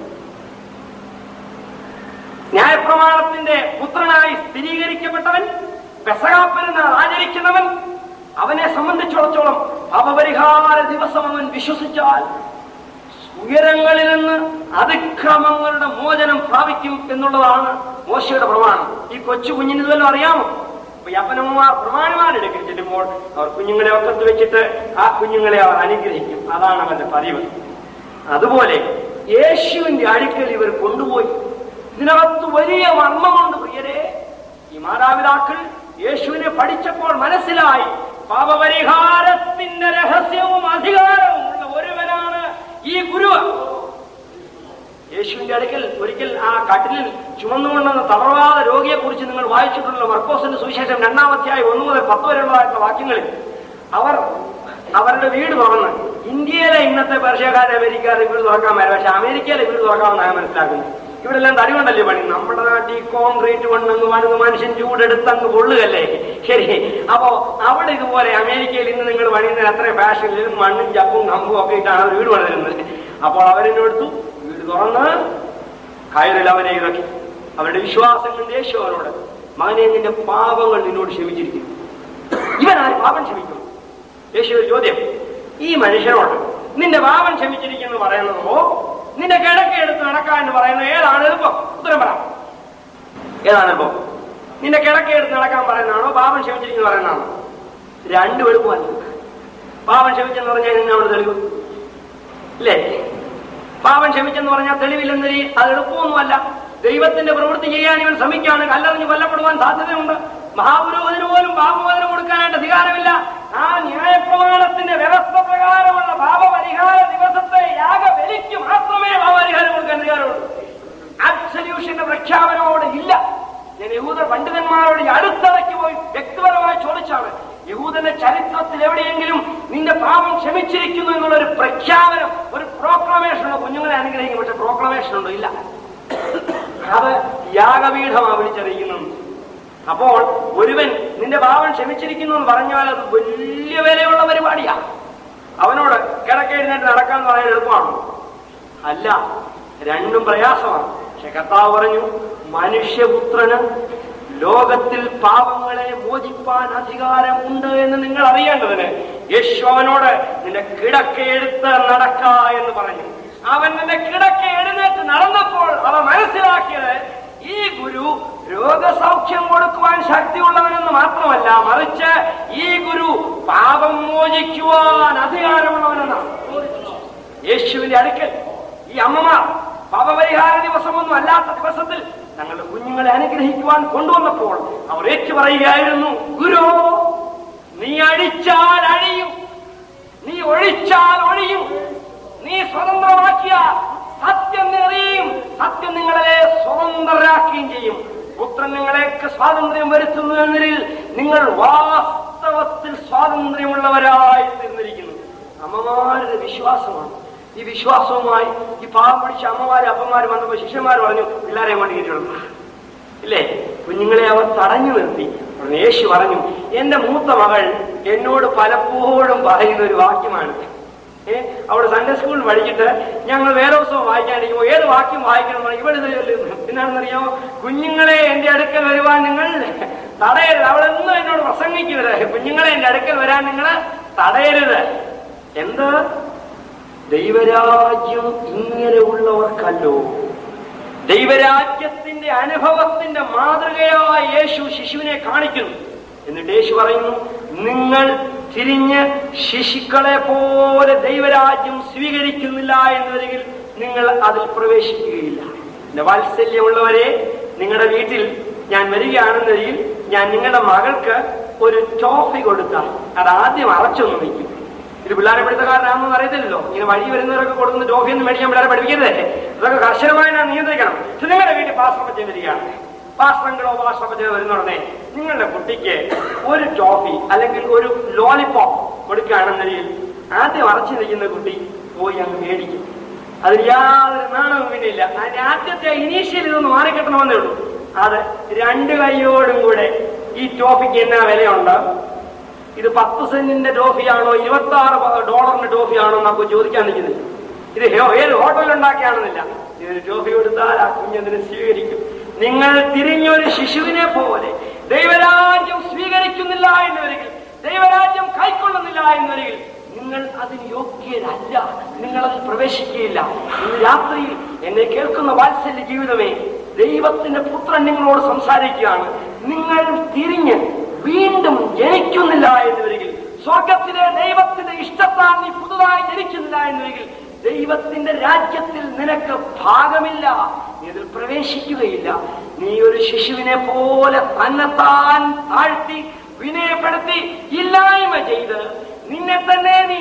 ന്യായപ്രമാണത്തിന്റെ പുത്രനായി സ്ഥിരീകരിക്കപ്പെട്ടവൻ പെസകാപ്പെരുന്നാൾ ആചരിക്കുന്നവൻ അവനെ സംബന്ധിച്ചിടത്തോളം അപപരിഹാര ദിവസം അവൻ വിശ്വസിച്ചാൽ ഉയരങ്ങളിൽ നിന്ന് അതിക്രമങ്ങളുടെ മോചനം പ്രാപിക്കും എന്നുള്ളതാണ് മോശയുടെ പ്രമാണം ഈ കൊച്ചു കുഞ്ഞിന് ഇതുവല്ലോ അറിയാമോ അപ്പൊ ഈ അപ്പനമ്മമാർ പ്രമാണിമാരെടുക്കൽ ചെല്ലുമ്പോൾ അവർ കുഞ്ഞുങ്ങളെ ഒക്കത്ത് വെച്ചിട്ട് ആ കുഞ്ഞുങ്ങളെ അവർ അനുഗ്രഹിക്കും അതാണ് അവന്റെ പതിവ് അതുപോലെ യേശുവിന്റെ അടുക്കൽ ഇവർ കൊണ്ടുപോയി ഇതിനകത്ത് വലിയ മർമ്മമുണ്ട് പ്രിയരെ ഈ മാതാപിതാക്കൾ യേശുവിനെ പഠിച്ചപ്പോൾ മനസ്സിലായി പാപപരിഹാരത്തിന്റെ രഹസ്യവും അധികാരവും ഉള്ള ഒരുവനാണ് ഈ ഗുരു യേശുവിന്റെ അടുക്കൽ ഒരിക്കൽ ആ കട്ടിലിൽ ചുമന്നുകൊണ്ടെന്ന തളർവാദ രോഗിയെ കുറിച്ച് നിങ്ങൾ വായിച്ചിട്ടുള്ള മർക്കോസിന്റെ സുവിശേഷം രണ്ടാമത്തെയായി ഒന്ന് മുതൽ പത്ത് വരെയുള്ളതായിട്ടുള്ള വാക്യങ്ങളിൽ അവർ അവരുടെ വീട് തുറന്ന് ഇന്ത്യയിലെ ഇന്നത്തെ പേർഷ്യക്കാരെ അമേരിക്കാരെ വീട് തുറക്കാൻ വരും പക്ഷെ അമേരിക്കയിലെ വീട് തുറക്കാമെന്നാണ് മനസ്സിലാക്കുന്നത് ഇവിടെ എല്ലാം തടി കൊണ്ടല്ലേ പണി നമ്മുടെ നാട്ടിൽ കോൺക്രീറ്റ് കൊണ്ടങ്ങ് വന്ന് മനുഷ്യൻ ചൂടെടുത്ത് അങ്ങ് പൊള്ളുകല്ലേ ശരി അപ്പോ അവിടെ ഇതുപോലെ അമേരിക്കയിൽ ഇന്ന് നിങ്ങൾ പണിയുന്നതിന് അത്ര ഫാഷനിൽ മണ്ണും ചപ്പും കമ്പും ഒക്കെ ഇട്ടാണ് അവർ വീട് പണിതിരുന്നത് അപ്പോൾ അവരെന്നോടുത്തു വീട് തുറന്ന് കയറിൽ അവനെ ഇറക്കി അവരുടെ വിശ്വാസം കൊണ്ട് യേശു അവരോട് മകനെ നിന്റെ പാപങ്ങൾ നിന്നോട് ക്ഷമിച്ചിരിക്കുന്നു ഇവൻ ആര് പാപം ക്ഷമിക്കും യേശു ഒരു ചോദ്യം ഈ മനുഷ്യനോട് നിന്റെ പാപം ക്ഷമിച്ചിരിക്കുന്നു പറയുന്നതോ നിന്റെ കിടക്ക എടുത്ത് നടക്കാൻ എന്ന് പറയുന്നത് ഏതാണ് എളുപ്പം ഉത്തരം പറ ഏതാണ് എളുപ്പം നിന്റെ കിടക്ക എടുത്ത് നടക്കാൻ പറയുന്നതാണോ പാപം ക്ഷമിച്ചിരിക്കുന്നു പറയുന്നതാണോ രണ്ടും എളുപ്പമല്ല പാപം ക്ഷമിച്ചെന്ന് പറഞ്ഞാൽ നിന്നെ അവിടെ തെളിവ് ഇല്ലേ പാപം ക്ഷമിച്ചെന്ന് പറഞ്ഞാൽ തെളിവില്ലെന്നൊരു അത് എളുപ്പമൊന്നുമല്ല ദൈവത്തിന്റെ പ്രവൃത്തി ചെയ്യാൻ ഇവൻ ശ്രമിക്കുകയാണ് കല്ലെറിഞ്ഞ് കൊല്ലപ്പെടുവാൻ സാധ്യതയുണ്ട് മഹാപുരോഹിതന് പോലും പാപമോചനം കൊടുക്കാനായിട്ട് അധികാരമില്ല ആ ന്യായപ്രമാണത്തിന്റെ വ്യവസ്ഥ പ്രകാരമുള്ള പാപപരിഹാര ദിവസത്തെ യാഗബലിക്ക് മാത്രമേ പാപപരിഹാരം കൊടുക്കാൻ അധികാരമുള്ളൂ അബ്സല്യൂഷന്റെ പ്രഖ്യാപനമോട് ഇല്ല ഞാൻ യഹൂദ പണ്ഡിതന്മാരോട് ഈ അടുത്തിടയ്ക്ക് പോയി വ്യക്തിപരമായി ചോദിച്ചാണ് യഹൂദന്റെ ചരിത്രത്തിൽ എവിടെയെങ്കിലും നിന്റെ പാപം ക്ഷമിച്ചിരിക്കുന്നു എന്നുള്ള ഒരു പ്രഖ്യാപനം ഒരു പ്രോക്ലമേഷൻ ഉണ്ടോ കുഞ്ഞുങ്ങളെ അനുഗ്രഹിക്കും പക്ഷെ പ്രോക്ലമേഷൻ ഉണ്ടോ ഇല്ല അത് യാഗപീഠമാണ് വിളിച്ചറിയിക്കുന്നത് അപ്പോൾ ഒരുവൻ നിന്റെ പാപം ക്ഷമിച്ചിരിക്കുന്നു എന്ന് പറഞ്ഞാൽ അത് വലിയ വിലയുള്ള പരിപാടിയാ അവനോട് കിടക്കെഴുന്നേറ്റ് നടക്കാൻ പറയാൻ എളുപ്പമാണോ അല്ല രണ്ടും പ്രയാസമാണ് പക്ഷെ കർത്താവ് പറഞ്ഞു മനുഷ്യപുത്രന് ലോകത്തിൽ പാപങ്ങളെ മോചിപ്പാൻ അധികാരമുണ്ട് എന്ന് നിങ്ങൾ അറിയേണ്ടതിന് യേശു അവനോട് നിന്റെ കിടക്കയെടുത്ത് നടക്ക എന്ന് പറഞ്ഞു അവൻ നിന്റെ കിടക്ക എഴുന്നേറ്റ് നടന്നപ്പോൾ അവ മനസ്സിലാക്കിയത് ഈ ഗുരു രോഗസൗഖ്യം കൊടുക്കുവാൻ ശക്തിയുള്ളവനെന്ന് മാത്രമല്ല മറിച്ച് ഈ ഗുരു പാപം മോചിക്കുവാൻ അധികാരമുള്ളവനെന്നാണ് യേശുവിന്റെ അടുക്കൽ ഈ അമ്മമാർ പാപപരിഹാര ദിവസമൊന്നും അല്ലാത്ത ദിവസത്തിൽ തങ്ങളുടെ കുഞ്ഞുങ്ങളെ അനുഗ്രഹിക്കുവാൻ കൊണ്ടുവന്നപ്പോൾ അവർ ഏറ്റു പറയുകയായിരുന്നു ഗുരു നീ അടിച്ചാൽ അഴിയും നീ ഒഴിച്ചാൽ ഒഴിയും നീ സ്വതന്ത്രമാക്കിയാൽ സത്യം നിറയും സത്യം നിങ്ങളെ സ്വതന്ത്രരാക്കുകയും ചെയ്യും പുത്രൻ നിങ്ങളെയൊക്കെ സ്വാതന്ത്ര്യം വരുത്തുന്നു എന്നതിൽ നിങ്ങൾ വാസ്തവത്തിൽ സ്വാതന്ത്ര്യമുള്ളവരായി തീർന്നിരിക്കുന്നു അമ്മമാരുടെ വിശ്വാസമാണ് ഈ വിശ്വാസവുമായി ഈ പാവം പിടിച്ച അമ്മമാരും അപ്പന്മാരും വന്നപ്പോൾ ശിഷ്യന്മാർ പറഞ്ഞു പിള്ളേരെ കൊണ്ട് കയറ്റിവിടുന്നു ഇല്ലേ കുഞ്ഞുങ്ങളെ അവർ തടഞ്ഞു നിർത്തി ഉടനെ യേശു പറഞ്ഞു എന്റെ മൂത്ത മകൾ എന്നോട് പലപ്പോഴും പറയുന്ന ഒരു വാക്യമാണ് ഏ അവിടെ സൺഡേ സ്കൂളിൽ പഠിച്ചിട്ട് ഞങ്ങൾ വേറെ ദിവസം വായിക്കാണ്ടിരിക്കുമ്പോൾ ഏത് വാക്യം വായിക്കണം എന്ന് ഇവിടെ ഇത് ചൊല്ലുന്നു. എന്നാണെന്നറിയാമോ കുഞ്ഞുങ്ങളെ എന്റെ അടുക്കൽ വരുവാൻ നിങ്ങൾ തടയരുത് അവളെന്നും എന്നോട് പ്രസംഗിക്കരുത് കുഞ്ഞുങ്ങളെ എന്റെ അടുക്കൽ വരാൻ നിങ്ങൾ തടയരുത് എന്ത് ദൈവരാജ്യം ഇങ്ങനെയുള്ളവർക്കല്ലോ ദൈവരാജ്യത്തിന്റെ അനുഭവത്തിന്റെ മാതൃകയായ യേശു ശിശുവിനെ കാണിക്കുന്നു എന്നിട്ട് യേശു പറയുന്നു നിങ്ങൾ തിരിഞ്ഞ് ശിശുക്കളെ പോലെ ദൈവരാജ്യം സ്വീകരിക്കുന്നില്ല എന്നൊരികിൽ നിങ്ങൾ അതിൽ പ്രവേശിക്കുകയില്ല എന്റെ വാത്സല്യമുള്ളവരെ നിങ്ങളുടെ വീട്ടിൽ ഞാൻ വരികയാണെന്നൊരികിൽ ഞാൻ നിങ്ങളുടെ മകൾക്ക് ഒരു ടോഫി കൊടുത്താൽ അത് ആദ്യം അറച്ചൊന്ന് വയ്ക്കും ഇത് പിള്ളേരെ പിടുത്തക്കാരനാണെന്ന് അറിയത്തില്ലല്ലോ ഇങ്ങനെ വഴി വരുന്നവരൊക്കെ കൊടുക്കുന്ന ടോഫി ഒന്നും മേടിക്കാൻ പിള്ളേരെ പഠിപ്പിക്കരുതേ ഇതൊക്കെ കർശനമായി ഞാൻ നിയന്ത്രിക്കണം ഇത് നിങ്ങളുടെ വീട്ടിൽ പാസ്ത്രപ്പച്ചൻ വരികയാണ് പാസ്ത്രങ്ങളോ പാസ്ത്രപ്പച്ചനോ വരുന്നുടനെ നിങ്ങളുടെ കുട്ടിക്ക് ഒരു ടോഫി അല്ലെങ്കിൽ ഒരു ലോലിപോപ്പ് കൊടുക്കുകയാണെന്നതിൽ ആദ്യം അറച്ചു നിൽക്കുന്ന കുട്ടി പോയി അങ്ങ് മേടിക്കും അതിന് യാതൊരു നാണവും പിന്നില്ല അതിന്റെ ആദ്യത്തെ ഇനീഷ്യൽ ഇതൊന്ന് മാറിക്കിട്ടണമെന്നേ ഉള്ളൂ അത് രണ്ട് കൈയോടും കൂടെ ഈ ടോഫിക്ക് എന്നാ വിലയുണ്ട് ഇത് പത്ത് സെന്റിന്റെ ടോഫിയാണോ ഇരുപത്തി ആറ് ഡോളറിന്റെ ടോഫിയാണോ എന്നൊക്കെ ചോദിക്കാൻ നിൽക്കുന്നില്ല ഇത് ഹേ- ഏത് ഹോട്ടലിൽ ഉണ്ടാക്കിയാണെന്നില്ല ഇതിന് ടോഫി കൊടുത്താൽ ആ കുഞ്ഞതിനെ സ്വീകരിക്കും നിങ്ങൾ തിരിഞ്ഞൊരു ശിശുവിനെ പോലെ ദൈവരാജ്യം സ്വീകരിക്കുന്നില്ല എന്നൊരികിൽ ദൈവരാജ്യം കൈക്കൊള്ളുന്നില്ല എന്നൊരികിൽ നിങ്ങൾ അതിന് യോഗ്യരല്ല നിങ്ങൾ അതിൽ പ്രവേശിക്കുകയില്ല ഇന്ന് രാത്രിയിൽ എന്നെ കേൾക്കുന്ന വാത്സല്യ ജീവിതമേ ദൈവത്തിന്റെ പുത്രൻ നിങ്ങളോട് സംസാരിക്കുകയാണ് നിങ്ങൾ തിരിഞ്ഞ് വീണ്ടും ജനിക്കുന്നില്ല എന്നൊരികിൽ സ്വർഗത്തിലെ ദൈവത്തിന്റെ ഇഷ്ടത്താൽ നീ പുതുതായി ജനിക്കുന്നില്ല എന്നൊരികിൽ ദൈവത്തിന്റെ രാജ്യത്തിൽ നിനക്ക് ഭാഗമില്ല നീ ഇതിൽ പ്രവേശിക്കുകയില്ല നീ ഒരു ശിശുവിനെ പോലെ തന്നെത്താൻ താഴ്ത്തി വിനയപ്പെടുത്തി ഇല്ലായ്മ ചെയ്ത് നിന്നെ തന്നെ നീ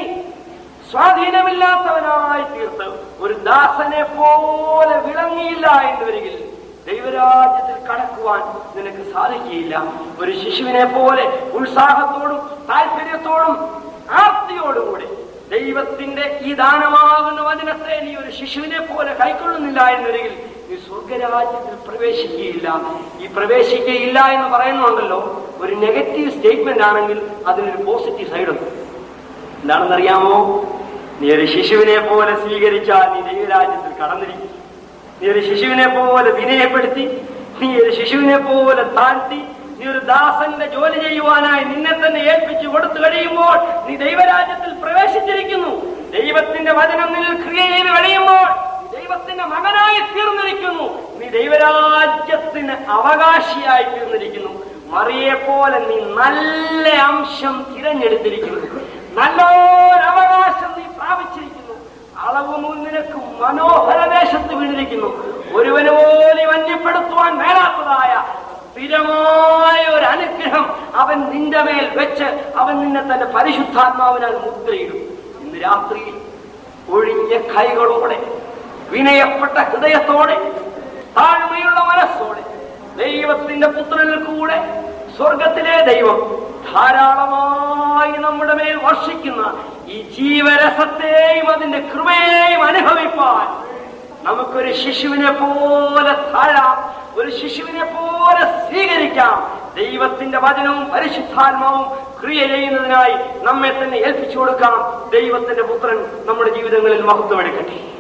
സ്വാധീനമില്ലാത്തവനായി തീർത്ത് ഒരു ദാസനെ പോലെ വിളങ്ങിയില്ല എന്ന് വരികിൽ ദൈവരാജ്യത്തിൽ കടക്കുവാൻ നിനക്ക് സാധിക്കുകയില്ല ഒരു ശിശുവിനെ പോലെ ഉത്സാഹത്തോടും താല്പര്യത്തോടും ആർത്തിയോടും കൂടി ദൈവത്തിന്റെ ഈ ദാനമാകുന്ന വചനത്തെ നീ ഒരു ശിശുവിനെ പോലെ കൈക്കൊള്ളുന്നില്ല എന്നൊരികിൽ നീ സ്വർഗരാജ്യത്തിൽ പ്രവേശിക്കുകയില്ല ഈ പ്രവേശിക്കുകയില്ല എന്ന് പറയുന്നുണ്ടല്ലോ ഒരു നെഗറ്റീവ് സ്റ്റേറ്റ്മെന്റ് ആണെങ്കിൽ അതിനൊരു പോസിറ്റീവ് സൈഡുണ്ട് എന്താണെന്നറിയാമോ നീ ഒരു ശിശുവിനെ പോലെ സ്വീകരിച്ചാൽ നീ ദൈവരാജ്യത്തിൽ കടന്നിരിക്കും നീ ഒരു ശിശുവിനെ പോലെ വിനയപ്പെടുത്തി നീ ഒരു ശിശുവിനെ പോലെ താഴ്ത്തി നീ ഒരു ദാസന്റെ ജോലി ചെയ്യുവാനായി നിന്നെ തന്നെ ഏൽപ്പിച്ചു കൊടുത്തു കഴിയുമ്പോൾ നീ ദൈവരാജ്യത്തിൽ പ്രവേശിച്ചിരിക്കുന്നു ദൈവത്തിന്റെ വചനം നിന്നിൽ ക്രിയ ചെയ്ത് കഴിയുമ്പോൾ നീ ദൈവത്തിന്റെ മകനായി തീർന്നിരിക്കുന്നു നീ ദൈവരാജ്യത്തിന് അവകാശിയായി തീർന്നിരിക്കുന്നു മറിയെ പോലെ നീ നല്ല അംശം തിരഞ്ഞെടുത്തിരിക്കുന്നു നല്ലൊരവകാശം നീ പ്രാപിച്ചിരിക്കുന്നു അളവ് നിനക്ക് മനോഹര ദേശത്ത് വീണിരിക്കുന്നു ഒരുവന് പോലും അന്യപ്പെടുത്തുവാൻ മേലാത്തതായ സ്ഥിരമായ ഒരു അനുഗ്രഹം അവൻ നിന്റെ മേൽ വെച്ച് അവൻ നിന്നെ തന്റെ പരിശുദ്ധാത്മാവിനാൽ മുദ്രയിടും ഇന്ന് രാത്രിയിൽ ഒഴിഞ്ഞ കൈകളോടെ വിനയപ്പെട്ട ഹൃദയത്തോടെ താഴ്മയുള്ള മനസ്സോടെ ദൈവത്തിന്റെ പുത്രനിൽ കൂടെ സ്വർഗത്തിലെ ദൈവം ധാരാളമായി നമ്മുടെ മേൽ വർഷിക്കുന്ന ഈ ജീവരസത്തെയും അതിന്റെ കൃപയെയും അനുഭവിപ്പാൻ നമുക്കൊരു ശിശുവിനെ പോലെ താഴാം ഒരു ശിശുവിനെ പോലെ സ്വീകരിക്കാം ദൈവത്തിന്റെ വചനവും പരിശുദ്ധാത്മാവും ക്രിയ ചെയ്യുന്നതിനായി നമ്മെ തന്നെ ഏൽപ്പിച്ചു കൊടുക്കാം ദൈവത്തിന്റെ പുത്രൻ നമ്മുടെ ജീവിതങ്ങളിൽ മഹത്വം എടുക്കട്ടെ